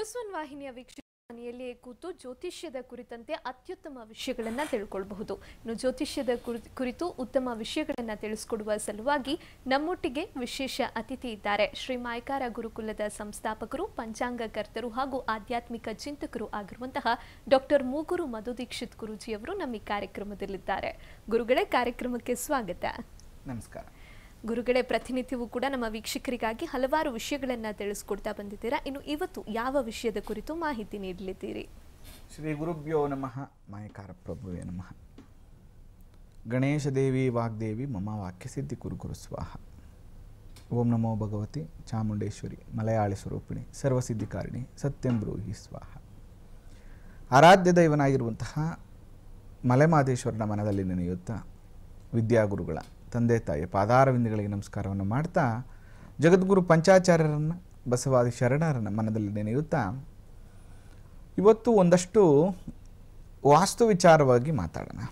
News one ವಾಹಿನಿಯ ವೀಕ್ಷಕ ಮನೆಯಲ್ಲಿಯೇ ಕೂತು ಜ್ಯೋತಿಷ್ಯದ ಕುರಿತಂತೆ ಅತ್ಯುತ್ತಮ ವಿಷಯಗಳನ್ನು ತಿಳ್ಕೊಳ್ಬಹುದು ಇನ್ನು ಜ್ಯೋತಿಷ್ಯದ ಕುರಿ- ಕುರಿತು ಉತ್ತಮ ವಿಷಯಗಳನ್ನು ತಿಳಿಸ್ಕೊಡುವ ಸಲುವಾಗಿ ನಮ್ಮೊಟ್ಟಿಗೆ ವಿಶೇಷ ಅತಿಥಿ ಇದ್ದಾರೆ ಶ್ರೀ ಮಾಯಕಾರ ಗುರುಕುಲದ ಸಂಸ್ಥಾಪಕರು ಪಂಚಾಂಗಕರ್ತರು ಹಾಗೂ ಆಧ್ಯಾತ್ಮಿಕ ಚಿಂತಕರು ಆಗಿರುವಂತಹ ಡಾಕ್ಟರ್ ಮೂಗೂರು ಮಧು ದೀಕ್ಷಿತ್ ಗುರೂಜಿಯವರು ನಮ್ಮ ಈ ಕಾರ್ಯಕ್ರಮದಲ್ಲಿದ್ದಾರೆ ಗುರುಗಳೇ ಕಾರ್ಯಕ್ರಮಕ್ಕೆ ಸ್ವಾಗತ ನಮಸ್ಕಾರ ಗುರುಗಳೇ ಪ್ರತಿನಿತ್ಯವೂ ಕೂಡ ನಮ್ಮ ವೀಕ್ಷಕರಿಗಾಗಿ ಹಲವಾರು ವಿಷಯಗಳನ್ನ ತಿಳಿಸ್ಕೊಡ್ತಾ ಬಂದಿದ್ದೀರಾ ಇನ್ನು ಇವತ್ತು ಯಾವ ವಿಷಯದ ಕುರಿತು ಮಾಹಿತಿ ನೀಡಲಿದ್ದೀರಿ ಶ್ರೀ ಗುರುಭ್ಯೋ ನಮಃ ಮಾಯಕಾರ ಪ್ರಭುವೇ ನಮಃ ಗಣೇಶ ದೇವಿ ವಾಗ್ದೇವಿ ಮಮ ವಾಕ್ಯ ಸಿದ್ಧಿ ಕುರು ಗುರು ಸ್ವಾಹ ಓಂ ನಮೋ ಭಗವತಿ ಚಾಮುಂಡೇಶ್ವರಿ ಮಲಯಾಳಿ ಸ್ವರೂಪಿಣಿ ಸರ್ವಸಿದ್ಧಿಕಾರಿಣಿ ಸತ್ಯಂ ಬ್ರೂಹಿ ಸ್ವಾಹ ಆರಾಧ್ಯ ದೈವನಾಗಿರುವಂತಹ ಮಲೆಮಾದೇಶ್ವರನ ಮನದಲ್ಲಿ ನೆನೆಯುತ್ತಾ ವಿದ್ಯಾಗುರುಗಳ ತಂದೆ ತಾಯಿ ಪಾದಾರವಿಂದಗಳಿಗೆ ನಮಸ್ಕಾರವನ್ನು ಮಾಡ್ತಾ ಜಗದ್ಗುರು ಪಂಚಾಚಾರ್ಯರನ್ನು ಬಸವಾದಿ ಶರಣರನ್ನ ಮನದಲ್ಲಿ ನೆನೆಯುತ್ತಾ ಇವತ್ತು ಒಂದಷ್ಟು ವಾಸ್ತು ವಿಚಾರವಾಗಿ ಮಾತಾಡೋಣ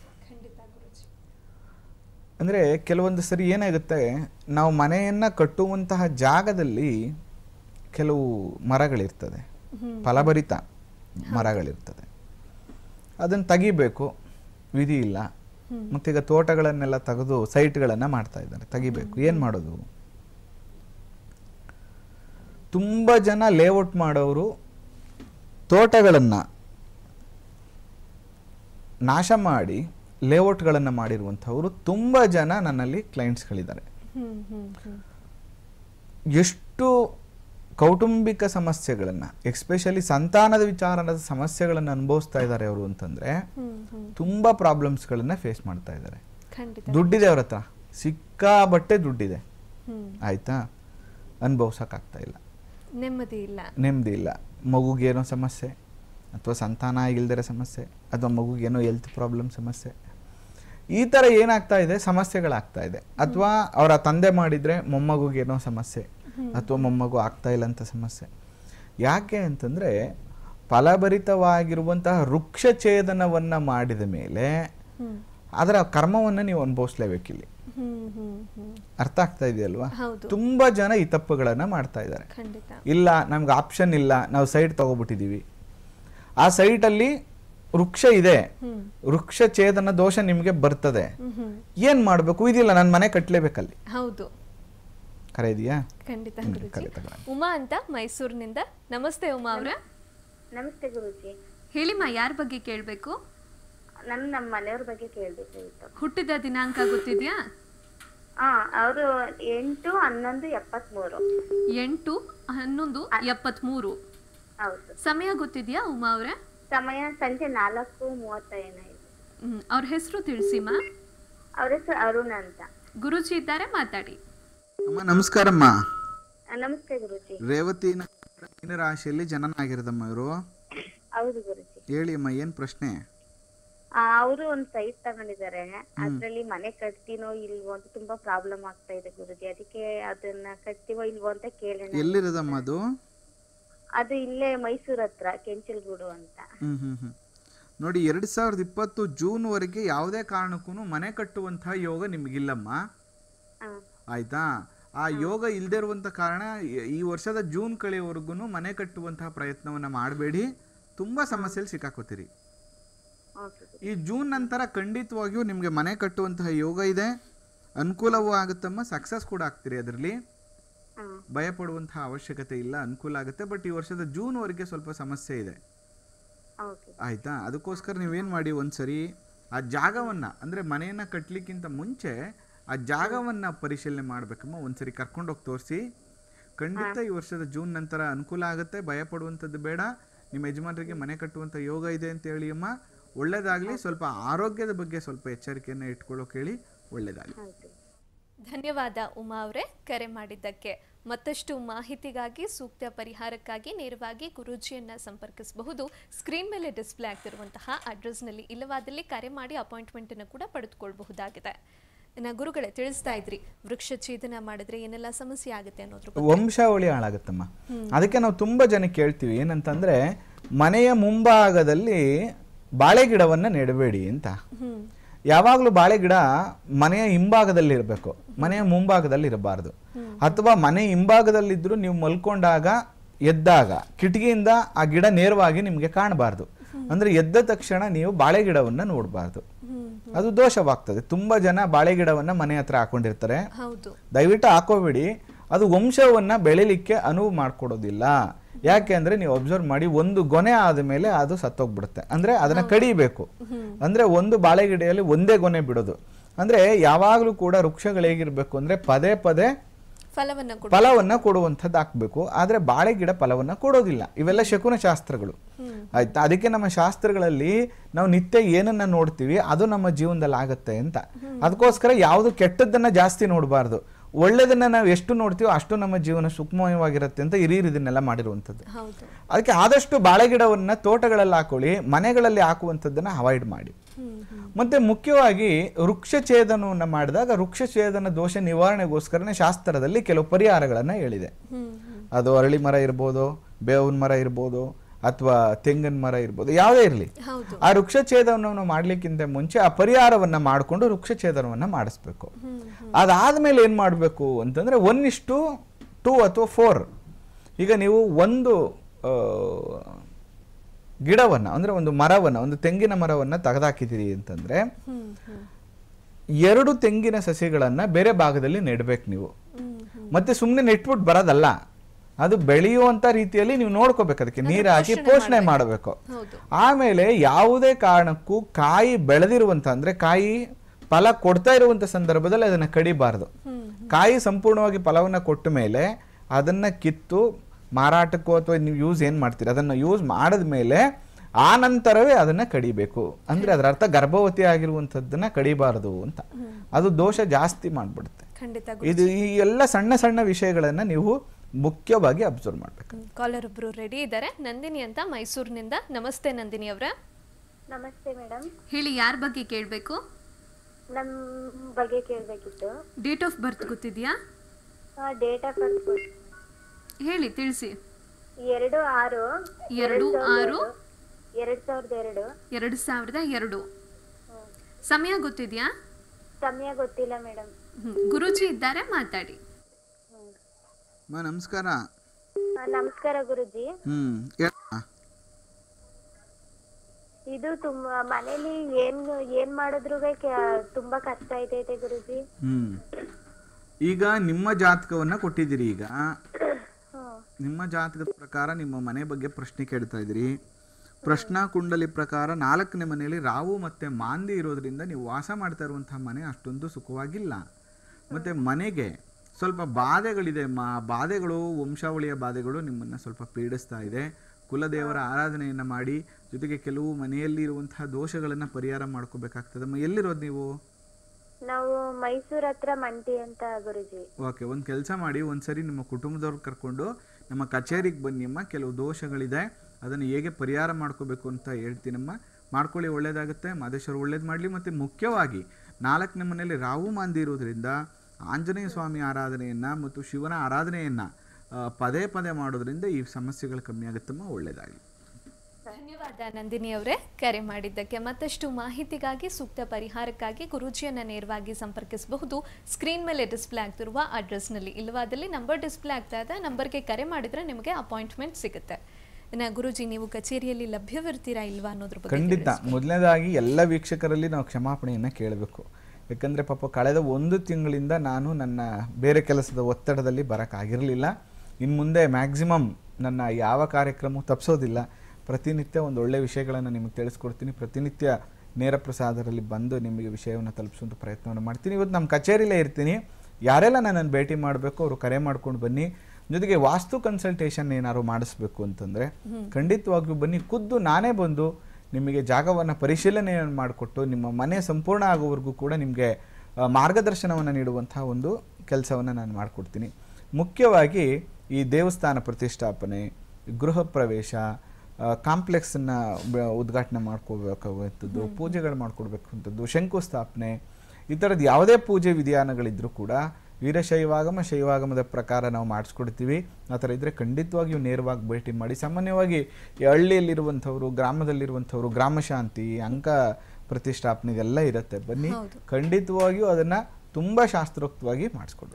ಅಂದರೆ ಕೆಲವೊಂದು ಸರಿ ಏನಾಗುತ್ತೆ ನಾವು ಮನೆಯನ್ನು ಕಟ್ಟುವಂತಹ ಜಾಗದಲ್ಲಿ ಕೆಲವು ಮರಗಳಿರ್ತದೆ ಫಲಭರಿತ ಮರಗಳಿರ್ತದೆ ಅದನ್ನು ತೆಗಿಬೇಕು ವಿಧಿ ಇಲ್ಲ ಮತ್ತೀಗ ತೋಟಗಳನ್ನೆಲ್ಲ ತೆಗೆದು ಸೈಟ್ಗಳನ್ನು ಮಾಡ್ತಾ ಇದ್ದಾರೆ ತೆಗಿಬೇಕು ಏನು ಮಾಡೋದು ತುಂಬ ಜನ ಲೇಔಟ್ ಮಾಡೋರು ತೋಟಗಳನ್ನು ನಾಶ ಮಾಡಿ ಲೇಔಟ್ಗಳನ್ನು ಮಾಡಿರುವಂಥವರು ತುಂಬ ಜನ ನನ್ನಲ್ಲಿ ಕ್ಲೈಂಟ್ಸ್ಗಳಿದ್ದಾರೆ ಹ್ಮ್ ಹ್ಮ್ ಹ್ಮ್ ಎಷ್ಟು ಕೌಟುಂಬಿಕ ಸಮಸ್ಯೆಗಳನ್ನು ಎಕ್ಸ್ಪೆಷಲಿ ಸಂತಾನದ ವಿಚಾರದ ಸಮಸ್ಯೆಗಳನ್ನು ಅನುಭವಿಸ್ತಾ ಇದ್ದಾರೆ ಅವರು ಅಂತಂದರೆ ಹ್ಮ್ ಹ್ಮ್ ತುಂಬ ಪ್ರಾಬ್ಲಮ್ಸ್ಗಳನ್ನು ಫೇಸ್ ಮಾಡ್ತಾ ಇದ್ದಾರೆ ಖಂಡಿತ ದುಡ್ಡಿದೆ ಅವ್ರ ಹತ್ರ ಸಿಕ್ಕಾಬಟ್ಟೆ ದುಡ್ಡಿದೆ ಹ್ಮ್ ಆಯಿತಾ ಅನುಭವಿಸೋಕ್ಕಾಗ್ತಾ ಇಲ್ಲ ನೆಮ್ಮದಿ ಇಲ್ಲ ನೆಮ್ಮದಿ ಇಲ್ಲ ಮಗುಗೇನೋ ಸಮಸ್ಯೆ ಅಥವಾ ಸಂತಾನ ಆಗಿಲ್ದಿರೋ ಸಮಸ್ಯೆ ಅಥವಾ ಮಗುಗೇನೋ ಹೆಲ್ತ್ ಪ್ರಾಬ್ಲಮ್ ಸಮಸ್ಯೆ ಈ ಥರ ಏನಾಗ್ತಾ ಇದೆ ಸಮಸ್ಯೆಗಳಾಗ್ತಾ ಇದೆ ಅಥವಾ ಅವರ ತಂದೆ ಮಾಡಿದರೆ ಮೊಮ್ಮಗುಗೇನೋ ಸಮಸ್ಯೆ ಅಥವಾ ಮೊಮ್ಮಗು ಆಗ್ತಾ ಇಲ್ಲ ಅಂತ ಸಮಸ್ಯೆ ಯಾಕೆ ಅಂತಂದರೆ ಫಲಭರಿತವಾಗಿರುವಂತಹ ವೃಕ್ಷ ಛೇದನವನ್ನು ಮಾಡಿದ ಮೇಲೆ ಹ್ಮ್ ಅದರ ಕರ್ಮವನ್ನು ನೀವು ಅನುಭವಿಸ್ಲೇಬೇಕಿಲ್ಲಿ ಹ್ಮ್ ಹ್ಮ್ ಹ್ಮ್ ಅರ್ಥ ಆಗ್ತಾ ಇದೆಯಲ್ವಾ ಹೌದು ತುಂಬಾ ಜನ ಈ ತಪ್ಪುಗಳನ್ನು ಮಾಡ್ತಾ ಇದ್ದಾರೆ ಖಂಡಿತ ಇಲ್ಲ ನಮ್ಗೆ ಆಪ್ಷನ್ ಇಲ್ಲ ನಾವು ಸೈಟ್ ತಗೋಬಿಟ್ಟಿದ್ದೀವಿ ಆ ಸೈಟಲ್ಲಿ ವೃಕ್ಷ ಇದೆ ಹ್ಮ್ ವೃಕ್ಷ ಛೇದನ ದೋಷ ನಿಮಗೆ ಬರ್ತದೆ ಹ್ಮ್ ಹ್ಮ್ ಏನ್ ಮಾಡಬೇಕು ಇದಿಲ್ಲ ನನ್ನ ಮನೆ ಕಟ್ಟಲೇಬೇಕಲ್ಲಿ ಹೌದು ಕರೆ ಇದೆಯಾ ಖಂಡಿತ ಹ್ಮ್, ಗುರುಜಿ ಕರೆ ತಗೊಳ್ಳಿ. ಉಮಾ ಅಂತ ಮೈಸೂರಿನಿಂದ ನಮಸ್ತೆ ಉಮಾ ಅವ್ರೆ ನಮಸ್ತೆ ಗುರುಜಿ ಹೇಳಿಮ್ಮ ಯಾರ ಬಗ್ಗೆ ಕೇಳಬೇಕು ನಾನು ನಮ್ಮ ಮನೆಯವ್ರ ಬಗ್ಗೆ ಕೇಳ್ಬೇಕಾಗಿತ್ತು ಹುಟ್ಟಿದ ದಿನಾಂಕ ಗೊತ್ತಿದ್ಯಾ ಹಾ ಅವರು ಎಂಟು ಹನ್ನೊಂದು ಎಪ್ಪತ್ಮೂರು ಎಂಟು ಹನ್ನೊಂದು ಎಪ್ಪತ್ಮೂರು ಹೌದು ಸಮಯ ಗೊತ್ತಿದ್ಯಾ ಉಮಾ ಅವ್ರೆ ಸಮಯ ಸಂಜೆ ನಾಲ್ಕು ಮೂವತ್ತೈದು ಹ್ಮ್ ಅವ್ರ ಹೆಸರು ತಿಳಿಸಿಮ್ಮ ಅವ್ರ ಹೆಸರು ಅರುಣ್ ಅಂತ ಗುರುಜಿ ಇದ್ದಾರೆ ಮಾತಾಡಿ ಅಮ್ಮ ನಮಸ್ಕಾರಮ್ಮ ಆ, ನಮಸ್ತೆ ಗುರುಜಿ ರೇವತಿ ಮೀನ ರಾಶಿಯಲ್ಲಿ ಜನನ ಆಗಿರೋದಮ್ಮ ಇವರು ಹೌದು ಗುರುಜಿ ಹೇಳಿ ಅಮ್ಮ ಏನ್ ಪ್ರಶ್ನೆ ಅವರು ಒಂದ್ ಸೈಟ್ ತಗೊಂಡಿದ್ದಾರೆ ಅದ್ರಲ್ಲಿ ಮನೆ ಕಟ್ತೀನೋ ಇಲ್ವೋ ಅಂತ ತುಂಬಾ ಪ್ರಾಬ್ಲಮ್ ಆಗ್ತಾ ಇದೆ ಗುರುಜಿ ಅದಕ್ಕೆ ಅದನ್ನ ಕಟ್ತೀವೋ ಇಲ್ವೋ ಅಂತ ಕೇಳೋಣ ಎಲ್ಲಿರೋದಮ್ಮ ಅದು ಅದು ಇಲ್ಲೇ ಮೈಸೂರ್ ಹತ್ರ ಕೆಂಚಲ್ಗೂಡು ಅಂತ ಹ್ಮ್ ಹ್ಮ್ ಹ್ಮ್ ನೋಡಿ ಎರಡು ಸಾವಿರದ ಇಪ್ಪತ್ತು ಜೂನ್ವರೆಗೆ ಯಾವುದೇ ಕಾರಣಕ್ಕೂ ಮನೆ ಕಟ್ಟುವಂತಹ ಯೋಗ ನಿಮಗಿಲ್ಲಮ್ಮ ಹಾ ಆಯ್ತಾ ಆ ಯೋಗ ಇಲ್ಲದೆ ಇರುವಂಥ ಕಾರಣ ಈ- ಈ ವರ್ಷದ ಜೂನ್ ಕಳೆಯವರೆಗೂ ಮನೆ ಕಟ್ಟುವಂತಹ ಪ್ರಯತ್ನವನ್ನು ಮಾಡಬೇಡಿ ತುಂಬ ಸಮಸ್ಯೆಯಲ್ಲಿ ಸಿಕ್ಕಾಕೋತೀರಿ ಓಕೆ ಈ ಜೂನ್ ನಂತರ ಖಂಡಿತವಾಗಿಯೂ ನಿಮಗೆ ಮನೆ ಕಟ್ಟುವಂತಹ ಯೋಗ ಇದೆ ಅನುಕೂಲವೂ ಆಗುತ್ತಮ್ಮ ಸಕ್ಸಸ್ ಕೂಡ ಆಗ್ತೀರಿ ಅದರಲ್ಲಿ ಹಾ ಭಯ ಪಡುವಂತಹ ಅವಶ್ಯಕತೆ ಇಲ್ಲ ಅನುಕೂಲ ಆಗುತ್ತೆ ಬಟ್ ಈ ವರ್ಷದ ಜೂನ್ವರೆಗೆ ಸ್ವಲ್ಪ ಸಮಸ್ಯೆ ಇದೆ ಓಕೆ ಆಯಿತಾ ಅದಕ್ಕೋಸ್ಕರ ನೀವೇನು ಮಾಡಿ ಒಂದ್ಸರಿ ಆ ಜಾಗವನ್ನು ಅಂದರೆ ಮನೆಯನ್ನು ಕಟ್ಟಲಿಕ್ಕಿಂತ ಮುಂಚೆ ಆ ಜಾಗವನ್ನು ಪರಿಶೀಲನೆ ಮಾಡಬೇಕಮ್ಮ ಒಂದ್ಸರಿ ಕರ್ಕೊಂಡೋಗಿ ತೋರಿಸಿ ಖಂಡಿತ ಈ ವರ್ಷದ ಜೂನ್ ನಂತರ ಅನುಕೂಲ ಆಗುತ್ತೆ ಭಯ ಪಡುವಂಥದ್ದು ಬೇಡ ನಿಮ್ಮ ಯಜಮಾನರಿಗೆ ಮನೆ ಕಟ್ಟುವಂಥ ಯೋಗ ಇದೆ ಅಂತ ಹೇಳಿ ಅಮ್ಮ ಒಳ್ಳೇದಾಗಲಿ ಸ್ವಲ್ಪ ಆರೋಗ್ಯದ ಬಗ್ಗೆ ಸ್ವಲ್ಪ ಎಚ್ಚರಿಕೆಯನ್ನು ಇಟ್ಕೊಳ್ಳೋಕೆ ಹೇಳಿ ಒಳ್ಳೇದಾಗಲಿ ಆಯ್ತು ಧನ್ಯವಾದ ಉಮಾ ಅವರೇ ಕರೆ ಮಾಡಿದ್ದಕ್ಕೆ ಮತ್ತಷ್ಟು ಮಾಹಿತಿಗಾಗಿ ಸೂಕ್ತ ಪರಿಹಾರಕ್ಕಾಗಿ ನೇರವಾಗಿ ಗುರೂಜಿಯನ್ನ ಸಂಪರ್ಕಿಸಬಹುದು ಸ್ಕ್ರೀನ್ ಮೇಲೆ ಡಿಸ್ಪ್ಲೇ ಆಗ್ತಿರುವಂತಹ ಅಡ್ರೆಸ್ನಲ್ಲಿ ಇಲ್ಲವಾದಲ್ಲಿ ಕರೆ ಮಾಡಿ ಅಪಾಯಿಂಟ್ಮೆಂಟ್ ಅನ್ನು ಕೂಡ ಪಡೆದುಕೊಳ್ಳಬಹುದಾಗಿದೆ ಇನ್ನು ಗುರುಗಳೇ ತಿಳಿಸ್ತಾ ಇದ್ರಿ ವೃಕ್ಷ ಛೇದನ ಮಾಡಿದ್ರೆ ಏನೆಲ್ಲ ಸಮಸ್ಯೆ ಆಗುತ್ತೆ ಅನ್ನೋದ್ರ ಬಗ್ಗೆ ವಂಶಾವಳಿ ಹಾಳಾಗುತ್ತಮ್ಮ ಅದಕ್ಕೆ ನಾವು ತುಂಬ ಜನ ಕೇಳ್ತೀವಿ ಏನಂತಂದ್ರೆ ಮನೆಯ ಮುಂಭಾಗದಲ್ಲಿ ಬಾಳೆ ಗಿಡವನ್ನ ನೆಡಬೇಡಿ ಅಂತ ಹ್ಮ್ ಯಾವಾಗಲೂ ಬಾಳೆ ಗಿಡ ಮನೆಯ ಹಿಂಭಾಗದಲ್ಲಿ ಇರಬೇಕು ಮನೆಯ ಮುಂಭಾಗದಲ್ಲಿ ಇರಬಾರ್ದು ಅಥವಾ ಮನೆ ಹಿಂಭಾಗದಲ್ಲಿದ್ದರೂ ನೀವು ಮಲ್ಕೊಂಡಾಗ ಎದ್ದಾಗ ಕಿಟಕಿಯಿಂದ ಆ ಗಿಡ ನೇರವಾಗಿ ನಿಮಗೆ ಕಾಣಬಾರ್ದು ಅಂದ್ರೆ ಎದ್ದ ತಕ್ಷಣ ನೀವು ಬಾಳೆ ಗಿಡವನ್ನ ನೋಡಬಾರ್ದು ಅದು ದೋಷವಾಗ್ತದೆ ತುಂಬಾ ಜನ ಬಾಳೆ ಗಿಡವನ್ನ ಮನೆ ಹತ್ರ ಹಾಕೊಂಡಿರ್ತಾರೆ ಹೌದು ದಯವಿಟ್ಟು ಹಾಕೋಬೇಡಿ ಅದು ವಂಶವನ್ನ ಬೆಳಿಲಿಕ್ಕೆ ಅನುವು ಮಾಡ್ಕೊಡೋದಿಲ್ಲ ಯಾಕೆ ಅಂದ್ರೆ ನೀವು ಅಬ್ಸರ್ವ್ ಮಾಡಿ ಒಂದು ಗೊನೆ ಆದ ಮೇಲೆ ಅದು ಸತ್ತೋಗ್ಬಿಡುತ್ತೆ ಅಂದ್ರೆ ಅದನ್ನ ಕಡಿಬೇಕು ಅಂದ್ರೆ ಒಂದು ಬಾಳೆ ಗಿಡದಲ್ಲಿ ಒಂದೇ ಗೊನೆ ಬಿಡೋದು ಅಂದ್ರೆ ಯಾವಾಗಲೂ ಕೂಡ ವೃಕ್ಷಗಳು ಹೇಗಿರ್ಬೇಕು ಅಂದ್ರೆ ಪದೇ ಪದೇ ಫಲವನ್ನ ಕೊಡು ಫಲವನ್ನ ಕೊಡುವಂಥದ್ದು ಹಾಕ್ಬೇಕು ಆದ್ರೆ ಬಾಳೆ ಗಿಡ ಫಲವನ್ನ ಕೊಡೋದಿಲ್ಲ ಇವೆಲ್ಲ ಶಕುನ ಶಾಸ್ತ್ರಗಳು ಆಯ್ತಾ ಅದಕ್ಕೆ ನಮ್ಮ ಶಾಸ್ತ್ರಗಳಲ್ಲಿ ನಾವು ನಿತ್ಯ ಏನನ್ನ ನೋಡ್ತೀವಿ ಅದು ನಮ್ಮ ಜೀವನದಲ್ಲಿ ಆಗತ್ತೆ ಅಂತ ಅದಕ್ಕೋಸ್ಕರ ಯಾವುದು ಕೆಟ್ಟದ್ದನ್ನ ಜಾಸ್ತಿ ನೋಡಬಾರ್ದು ಒಳ್ಳೆದನ್ನ ನಾವು ಎಷ್ಟು ನೋಡ್ತೀವೋ ಅಷ್ಟು ನಮ್ಮ ಜೀವನ ಸುಖಮಯವಾಗಿರುತ್ತೆ ಅಂತ ಹಿರಿಯರು ಇದನ್ನೆಲ್ಲ ಮಾಡಿರುವಂಥದ್ದು ಹೌದು ಅದಕ್ಕೆ ಆದಷ್ಟು ಬಾಳೆ ಗಿಡವನ್ನ ತೋಟಗಳಲ್ಲಿ ಹಾಕೊಳ್ಳಿ ಮನೆಗಳಲ್ಲಿ ಹಾಕುವಂಥದ್ದನ್ನ ಅವಾಯ್ಡ್ ಮಾಡಿ ಮತ್ತೆ ಮುಖ್ಯವಾಗಿ ವೃಕ್ಷ ಛೇದನವನ್ನು ಮಾಡಿದಾಗ ವೃಕ್ಷ ಛೇದನ ದೋಷ ನಿವಾರಣೆಗೋಸ್ಕರನೇ ಶಾಸ್ತ್ರದಲ್ಲಿ ಕೆಲವು ಪರಿಹಾರಗಳನ್ನ ಹೇಳಿದೆ ಹ್ಮ್ ಅದು ಅರಳಿ ಮರ ಇರ್ಬೋದು ಬೇವಿನ ಮರ ಇರ್ಬೋದು ಅಥವಾ ತೆಂಗಿನ ಮರ ಇರ್ಬೋದು ಯಾವುದೇ ಇರಲಿ ಹೌದು ಆ ವೃಕ್ಷ ಛೇದನವನ್ನು ಮಾಡ್ಲಿಕ್ಕಿಂತ ಮುಂಚೆ ಆ ಪರಿಹಾರವನ್ನ ಮಾಡಿಕೊಂಡು ವೃಕ್ಷ ಛೇದನವನ್ನ ಮಾಡಿಸ್ಬೇಕು ಅದಾದ್ಮೇಲೆ ಏನ್ ಮಾಡಬೇಕು ಅಂತಂದ್ರೆ ಒನ್ ಇಷ್ಟು ಟೂ ಅಥವಾ ಫೋರ್ ಈಗ ನೀವು ಒಂದು ಆ, ಗಿಡವನ್ನ ಅಂದ್ರೆ ಒಂದು ಮರವನ್ನ ಒಂದು ತೆಂಗಿನ ಮರವನ್ನ ತೆಗೆದಾಕಿದ್ದೀರಿ ಅಂತಂದ್ರೆ ಹ್ಮ್ ಹ್ಮ್ ಎರಡು ತೆಂಗಿನ ಸಸಿಗಳನ್ನ ಬೇರೆ ಭಾಗದಲ್ಲಿ ನೆಡ್ಬೇಕು ನೀವು ಮತ್ತೆ ಸುಮ್ಮನೆ ನೆಟ್ಬಿಟ್ಟು ಬರೋದಲ್ಲ ಅದು ಬೆಳೆಯುವಂತ ರೀತಿಯಲ್ಲಿ ನೀವು ನೋಡ್ಕೋಬೇಕು ಅದಕ್ಕೆ ನೀರು ಹಾಕಿ ಪೋಷಣೆ ಮಾಡಬೇಕು ಹೌದು ಆಮೇಲೆ ಯಾವುದೇ ಕಾರಣಕ್ಕೂ ಕಾಯಿ ಬೆಳೆದಿರುವಂತ ಅಂದ್ರೆ ಕಾಯಿ ಫಲ ಕೊಡ್ತಾ ಇರುವಂತ ಸಂದರ್ಭದಲ್ಲಿ ಅದನ್ನ ಕಡಿಬಾರ್ದು ಕಾಯಿ ಸಂಪೂರ್ಣವಾಗಿ ಫಲವನ್ನ ಕೊಟ್ಟ ಮೇಲೆ ಅದನ್ನ ಕಿತ್ತು ಮಾರಾಟಕ್ಕೋ ಅಥವಾ ನೀವು ಯೂಸ್ ಏನ್ ಮಾಡ್ತೀರಿ ಅದನ್ನ ಯೂಸ್ ಮಾಡಿದ ಮೇಲೆ ಆ ನಂತರವೇ ಅದನ್ನ ಕಡಿಬೇಕು ಅಂದ್ರೆ ಅದರ ಅರ್ಥ ಗರ್ಭವತಿ ಆಗಿರುವಂತದ್ದನ್ನ ಕಡಿಬಾರದು ಅಂತ ಅದು ದೋಷ ಜಾಸ್ತಿ ಮಾಡ್ಬಿಡುತ್ತೆ ಖಂಡಿತ ಇದು ಈ ಎಲ್ಲ ಸಣ್ಣ ಸಣ್ಣ ವಿಷಯಗಳನ್ನ ನೀವು ಮುಖ್ಯವಾಗಿ ಅಬ್ಸರ್ವ್ ಮಾಡ್ಬೇಕು ಕಾಲರ್ ಒಬ್ರು ರೆಡಿ ಇದ್ದಾರೆ ನಂದಿನಿ ಅಂತ ಮೈಸೂರಿನಿಂದ ನಮಸ್ತೆ ನಂದಿನಿ ಅವರ ನಮಸ್ತೆ ಮೇಡಮ್ ಹೇಳಿ ಯಾರ ಬಗ್ಗೆ ಕೇಳಬೇಕು ನಮ್ ಬಗ್ಗೆ ಕೇಳಬೇಕಿತ್ತು ಡೇಟ್ ಆಫ್ ಬರ್ತ್ ಗೊತ್ತಿದ್ಯಾ ಡೇಟ್ ಆಫ್ ಬರ್ತ್ ಹೇಳಿ ತಿಳಿಸಿ ಎರಡು ಆರು ಎರಡು ಆರು ಎರಡ್ ಸಾವಿರದ ಎರಡು ಎರಡು ಸಾವಿರದ ಎರಡು ಸಮಯ ಗೊತ್ತಿದ್ಯಾ ಸಮಯ ಗೊತ್ತಿಲ್ಲ ಮೇಡಮ್ ಹ್ಮ್. ಗುರೂಜಿ ಇದ್ದಾರೆ ಮಾತಾಡಿ ಮಾ ನಮಸ್ಕಾರ ನಮಸ್ಕಾರ ಗುರುಜಿ ಹ್ಮ್ ಹೇಳಮ್ಮ. ಇದು ತುಂಬಾ ಮನೇಲಿ ಏನ್ ಏನ್ ಮಾಡಿದ್ರು ತುಂಬಾ ಕಷ್ಟ ಐತೈತೆ ಗುರುಜಿ ಹ್ಮ್ ಈಗ ನಿಮ್ಮ ಜಾತಕವನ್ನ ಕೊಟ್ಟಿದ್ದೀರಿ ಈಗ ಹ್ಮ್ ನಿಮ್ಮ ಜಾತಕದ ಪ್ರಕಾರ ನಿಮ್ಮ ಮನೆ ಬಗ್ಗೆ ಪ್ರಶ್ನೆ ಕೇಳ್ತಾ ಇದ್ದೀರಿ ಪ್ರಶ್ನಾ ಕುಂಡಲಿ ಪ್ರಕಾರ ನಾಲ್ಕನೇ ಮನೆಯಲ್ಲಿ ರಾವು ಮತ್ತೆ ಮಾಂದಿ ಇರೋದ್ರಿಂದ ನೀವು ವಾಸ ಮಾಡ್ತಾ ಇರುವಂತಹ ಮನೆ ಅಷ್ಟೊಂದು ಸುಖವಾಗಿಲ್ಲ ಮತ್ತೆ ಮನೆಗೆ ಸ್ವಲ್ಪ ಬಾಧೆಗಳಿದೆ ಮಾ ಬಾಧೆಗಳು ವಂಶಾವಳಿಯ ಬಾಧೆಗಳು ನಿಮ್ಮನ್ನ ಸ್ವಲ್ಪ ಪೀಡಿಸ್ತಾ ಇದೆ ಕುಲದೇವರ ಆರಾಧನೆಯನ್ನ ಮಾಡಿ ಜೊತೆಗೆ ಕೆಲವು ಮನೆಯಲ್ಲಿ ಇರುವಂತಹ ದೋಷಗಳನ್ನ ಪರಿಹಾರ ಮಾಡ್ಕೋಬೇಕಾಗ್ತದಮ್ಮ ಎಲ್ಲಿರೋದು ನೀವು ನಾವು ಮೈಸೂರ್ ಹತ್ರ ಮಂಟಿ ಅಂತ ಗುರುಜಿ ಓಕೆ ಒಂದು ಕೆಲಸ ಮಾಡಿ ಒಂದ್ಸರಿ ನಿಮ್ಮ ಕುಟುಂಬದವ್ರು ಕರ್ಕೊಂಡು ನಮ್ಮ ಕಚೇರಿಗೆ ಬನ್ನಿಯಮ್ಮ ಕೆಲವು ದೋಷಗಳಿದೆ ಅದನ್ನು ಹೇಗೆ ಪರಿಹಾರ ಮಾಡ್ಕೋಬೇಕು ಅಂತ ಹೇಳ್ತೀನಮ್ಮ ಮಾಡ್ಕೊಳ್ಳಿ ಒಳ್ಳೇದಾಗುತ್ತೆ ಮಾದೇಶ್ವರ ಒಳ್ಳೇದು ಮಾಡಲಿ ಮತ್ತು ಮುಖ್ಯವಾಗಿ ನಾಲ್ಕನೇ ಮನೆಯಲ್ಲಿ ರಾಹು ಮಾಂದಿ ಇರೋದ್ರಿಂದ ಆಂಜನೇಯ ಸ್ವಾಮಿ ಆರಾಧನೆಯನ್ನು ಮತ್ತು ಶಿವನ ಆರಾಧನೆಯನ್ನು ಪದೇ ಪದೇ ಮಾಡೋದ್ರಿಂದ ಈ ಸಮಸ್ಯೆಗಳು ಕಮ್ಮಿ ಆಗುತ್ತಮ್ಮ ಒಳ್ಳೇದಾಗಲಿ ಧನ್ಯವಾದ ನಂದಿನಿ ಅವರೇ ಕರೆ ಮಾಡಿದ್ದಕ್ಕೆ ಮತ್ತಷ್ಟು ಮಾಹಿತಿಗಾಗಿ ಸೂಕ್ತ ಪರಿಹಾರಕ್ಕಾಗಿ ಗುರೂಜಿಯನ್ನ ನೇರವಾಗಿ ಸಂಪರ್ಕಿಸಬಹುದು ಸ್ಕ್ರೀನ್ ಮೇಲೆ ಡಿಸ್ಪ್ಲೇ ಆಗ್ತಿರುವ ಅಡ್ರೆಸ್ನಲ್ಲಿ ಇಲ್ಲವಾದಲ್ಲಿ ನಂಬರ್ ಡಿಸ್ಪ್ಲೇ ಆಗ್ತಾ ಇದೆ ನಂಬರ್ಗೆ ಕರೆ ಮಾಡಿದ್ರೆ ನಿಮಗೆ ಅಪಾಯಿಂಟ್ಮೆಂಟ್ ಸಿಗುತ್ತೆ ಇನ್ನು ಗುರೂಜಿ ನೀವು ಕಚೇರಿಯಲ್ಲಿ ಲಭ್ಯವಿರ್ತೀರಾ ಇಲ್ವಾ ಅನ್ನೋದ್ರ ಬಗ್ಗೆ ಖಂಡಿತ ಮೊದಲನೇದಾಗಿ ಎಲ್ಲ ವೀಕ್ಷಕರಲ್ಲಿ ನಾವು ಕ್ಷಮಾಪಣೆಯನ್ನು ಕೇಳಬೇಕು ಯಾಕಂದರೆ ಪಾಪ ಕಳೆದ ಒಂದು ತಿಂಗಳಿಂದ ನಾನು ನನ್ನ ಬೇರೆ ಕೆಲಸದ ಒತ್ತಡದಲ್ಲಿ ಬರೋಕ್ಕಾಗಿರಲಿಲ್ಲ ಇನ್ನು ಮುಂದೆ ಮ್ಯಾಕ್ಸಿಮಮ್ ನನ್ನ ಯಾವ ಕಾರ್ಯಕ್ರಮ ತಪ್ಪಿಸೋದಿಲ್ಲ ಪ್ರತಿನಿತ್ಯ ಒಂದು ಒಳ್ಳೆಯ ವಿಷಯಗಳನ್ನು ನಿಮಗೆ ತಿಳಿಸ್ಕೊಡ್ತೀನಿ ಪ್ರತಿನಿತ್ಯ ನೇರ ಪ್ರಸಾದರಲ್ಲಿ ಬಂದು ನಿಮಗೆ ವಿಷಯವನ್ನು ತಲುಪಿಸುವಂಥ ಪ್ರಯತ್ನವನ್ನು ಮಾಡ್ತೀನಿ ಇವತ್ತು ನಮ್ಮ ಕಚೇರಿಲೇ ಇರ್ತೀನಿ ಯಾರೆಲ್ಲ ನನ್ನನ್ನು ಭೇಟಿ ಮಾಡಬೇಕು ಅವರು ಕರೆ ಮಾಡ್ಕೊಂಡು ಬನ್ನಿ ಜೊತೆಗೆ ವಾಸ್ತು ಕನ್ಸಲ್ಟೇಷನ್ ಏನಾದ್ರು ಮಾಡಿಸ್ಬೇಕು ಅಂತಂದರೆ ಖಂಡಿತವಾಗಿಯೂ ಬನ್ನಿ ಖುದ್ದು ನಾನೇ ಬಂದು ನಿಮಗೆ ಜಾಗವನ್ನು ಪರಿಶೀಲನೆಯನ್ನು ಮಾಡಿಕೊಟ್ಟು ನಿಮ್ಮ ಮನೆ ಸಂಪೂರ್ಣ ಆಗೋವರೆಗೂ ಕೂಡ ನಿಮಗೆ ಮಾರ್ಗದರ್ಶನವನ್ನು ನೀಡುವಂತಹ ಒಂದು ಕೆಲಸವನ್ನು ನಾನು ಮಾಡಿಕೊಡ್ತೀನಿ ಮುಖ್ಯವಾಗಿ ಈ ದೇವಸ್ಥಾನ ಪ್ರತಿಷ್ಠಾಪನೆ ಗೃಹ ಪ್ರವೇಶ ಕಾಂಪ್ಲೆಕ್ಸನ್ನು ಉದ್ಘಾಟನೆ ಮಾಡ್ಕೋಬೇಕಾಗುವಂಥದ್ದು ಪೂಜೆಗಳು ಮಾಡ್ಕೊಡ್ಬೇಕಂಥದ್ದು ಶಂಕುಸ್ಥಾಪನೆ ಈ ಥರದ್ದು ಯಾವುದೇ ಪೂಜೆ ವಿಧಾನಗಳಿದ್ರೂ ಕೂಡ ವೀರಶೈವಾಗಮ ಶೈವಾಗಮದ ಪ್ರಕಾರ ನಾವು ಮಾಡಿಸ್ಕೊಡ್ತೀವಿ ಆ ಥರ ಇದ್ದರೆ ಖಂಡಿತವಾಗಿಯೂ ನೇರವಾಗಿ ಭೇಟಿ ಮಾಡಿ ಸಾಮಾನ್ಯವಾಗಿ ಈ ಹಳ್ಳಿಯಲ್ಲಿರುವಂಥವ್ರು ಗ್ರಾಮದಲ್ಲಿರುವಂಥವ್ರು ಗ್ರಾಮ ಶಾಂತಿ ಅಂಕ ಪ್ರತಿಷ್ಠಾಪನೆ ಇದೆಲ್ಲ ಇರುತ್ತೆ ಬನ್ನಿ ಹೌದು. ಖಂಡಿತವಾಗಿಯೂ ಅದನ್ನು ತುಂಬ ಶಾಸ್ತ್ರೋಕ್ತವಾಗಿ ಮಾಡಿಸ್ಕೊಡೋಣ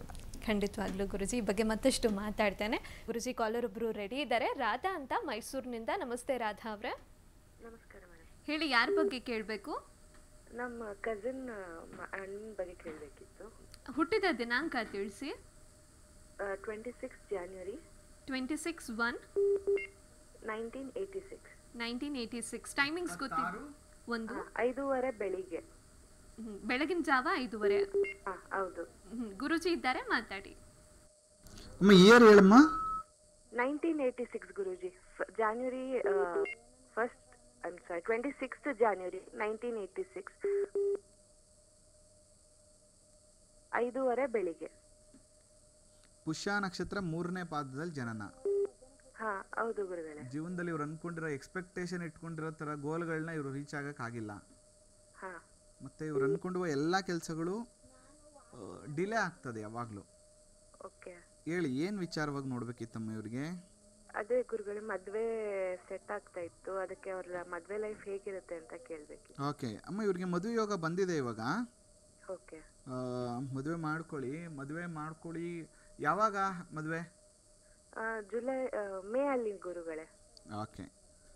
ಖಂಡಿತವಾಗ್ಲೂ ಗುರುಜಿ ಈ ಬಗ್ಗೆ ಮತ್ತಷ್ಟು ಮಾತಾಡ್ತೇನೆ ಗುರುಜಿ ಕಾಲರ್ ಒಬ್ರು ರೆಡಿ ಇದ್ದಾರೆ ರಾಧಾ ಅಂತ ಮೈಸೂರಿನಿಂದ ನಮಸ್ತೆ ರಾಧಾ ಅವರೇ ನಮಸ್ಕಾರ ಮೇಡಮ್ ಹೇಳಿ ಯಾರ ಬಗ್ಗೆ ಕೇಳಬೇಕು ನಮ್ಮ ಕಸಿನ್ ಅಣ್ಣನ ಬಗ್ಗೆ ಕೇಳಬೇಕಿತ್ತು ಹುಟ್ಟಿದ ದಿನಾಂಕ ತಿಳಿಸಿ twenty six January twenty six one nineteen eighty six nineteen eighty six timings ಗೊತ್ತಿದ್ದು ಒಂದು ಐದೂವರೆ ಬೆಳಿಗ್ಗೆ ಹ್ಮ್, ಬೆಳಗಿನ ಜಾವ ಐದೂವರೆ ಹಾಂ ಹೌದು ಹ್ಮ್, ಗುರೂಜಿ ಇದ್ದಾರೆ ಮಾತಾಡಿ ಅಮ್ಮ ಇಯರ್ ಹೇಳಮ್ಮ nineteen eighty six Guruji January first I'm sorry twenty sixth January nineteen eighty six ಐದೂವರೆ ಬೆಳಿಗ್ಗೆ ಪುಷ್ಯ ನಕ್ಷತ್ರ ಮೂರನೇ ಪಾದದಲ್ಲಿ ಜನನ ಹಾಂ ಹೌದು ಗುರುಗಳೇ ಜೀವನದಲ್ಲಿ ಇವ್ರು ಅನ್ಕೊಂಡಿರೋ ಎಕ್ಸ್ಪೆಕ್ಟೇಷನ್ ಇಟ್ಕೊಂಡಿರೋ ಥರ ಗೋಲ್ಗಳನ್ನ ಇವರು ರೀಚ್ ಆಗಕ್ಕಾಗಿಲ್ಲ ಹಾಂ ಮತ್ತು ಇವ್ರು ಅನ್ಕೊಂಡಿರುವ ಎಲ್ಲ ಕೆಲಸಗಳು ಡಿಲೇ ಆಗ್ತದೆ ಯಾವಾಗಲೂ ಓಕೆ ಹೇಳಿ ಏನು ವಿಚಾರವಾಗಿ ನೋಡ್ಬೇಕಿತ್ತಮ್ಮ ಇವ್ರಿಗೆ ಅದೇ ಗುರುಗಳೇ ಮದ್ವೆ ಸೆಟ್ ಆಗ್ತಾ ಇತ್ತು ಅದಕ್ಕೆ ಅವ್ರ ಮದ್ವೆ ಲೈಫ್ ಹೇಗಿರುತ್ತೆ ಅಂತ ಕೇಳ್ಬೇಕಿತ್ತು ಓಕೆ ಅಮ್ಮ ಇವ್ರಿಗೆ ಮದುವೆ ಯೋಗ ಬಂದಿದೆ ಇವಾಗ ಓಕೆ ಮದುವೆ ಮಾಡ್ಕೊಳ್ಳಿ ಮದುವೆ ಮಾಡ್ಕೊಳ್ಳಿ ಯಾವಾಗ ಮದುವೆ ಜುಲೈ ಆ, ಮೇ ಅಲ್ಲಿ ಗುರುಗಳೇ ಓಕೆ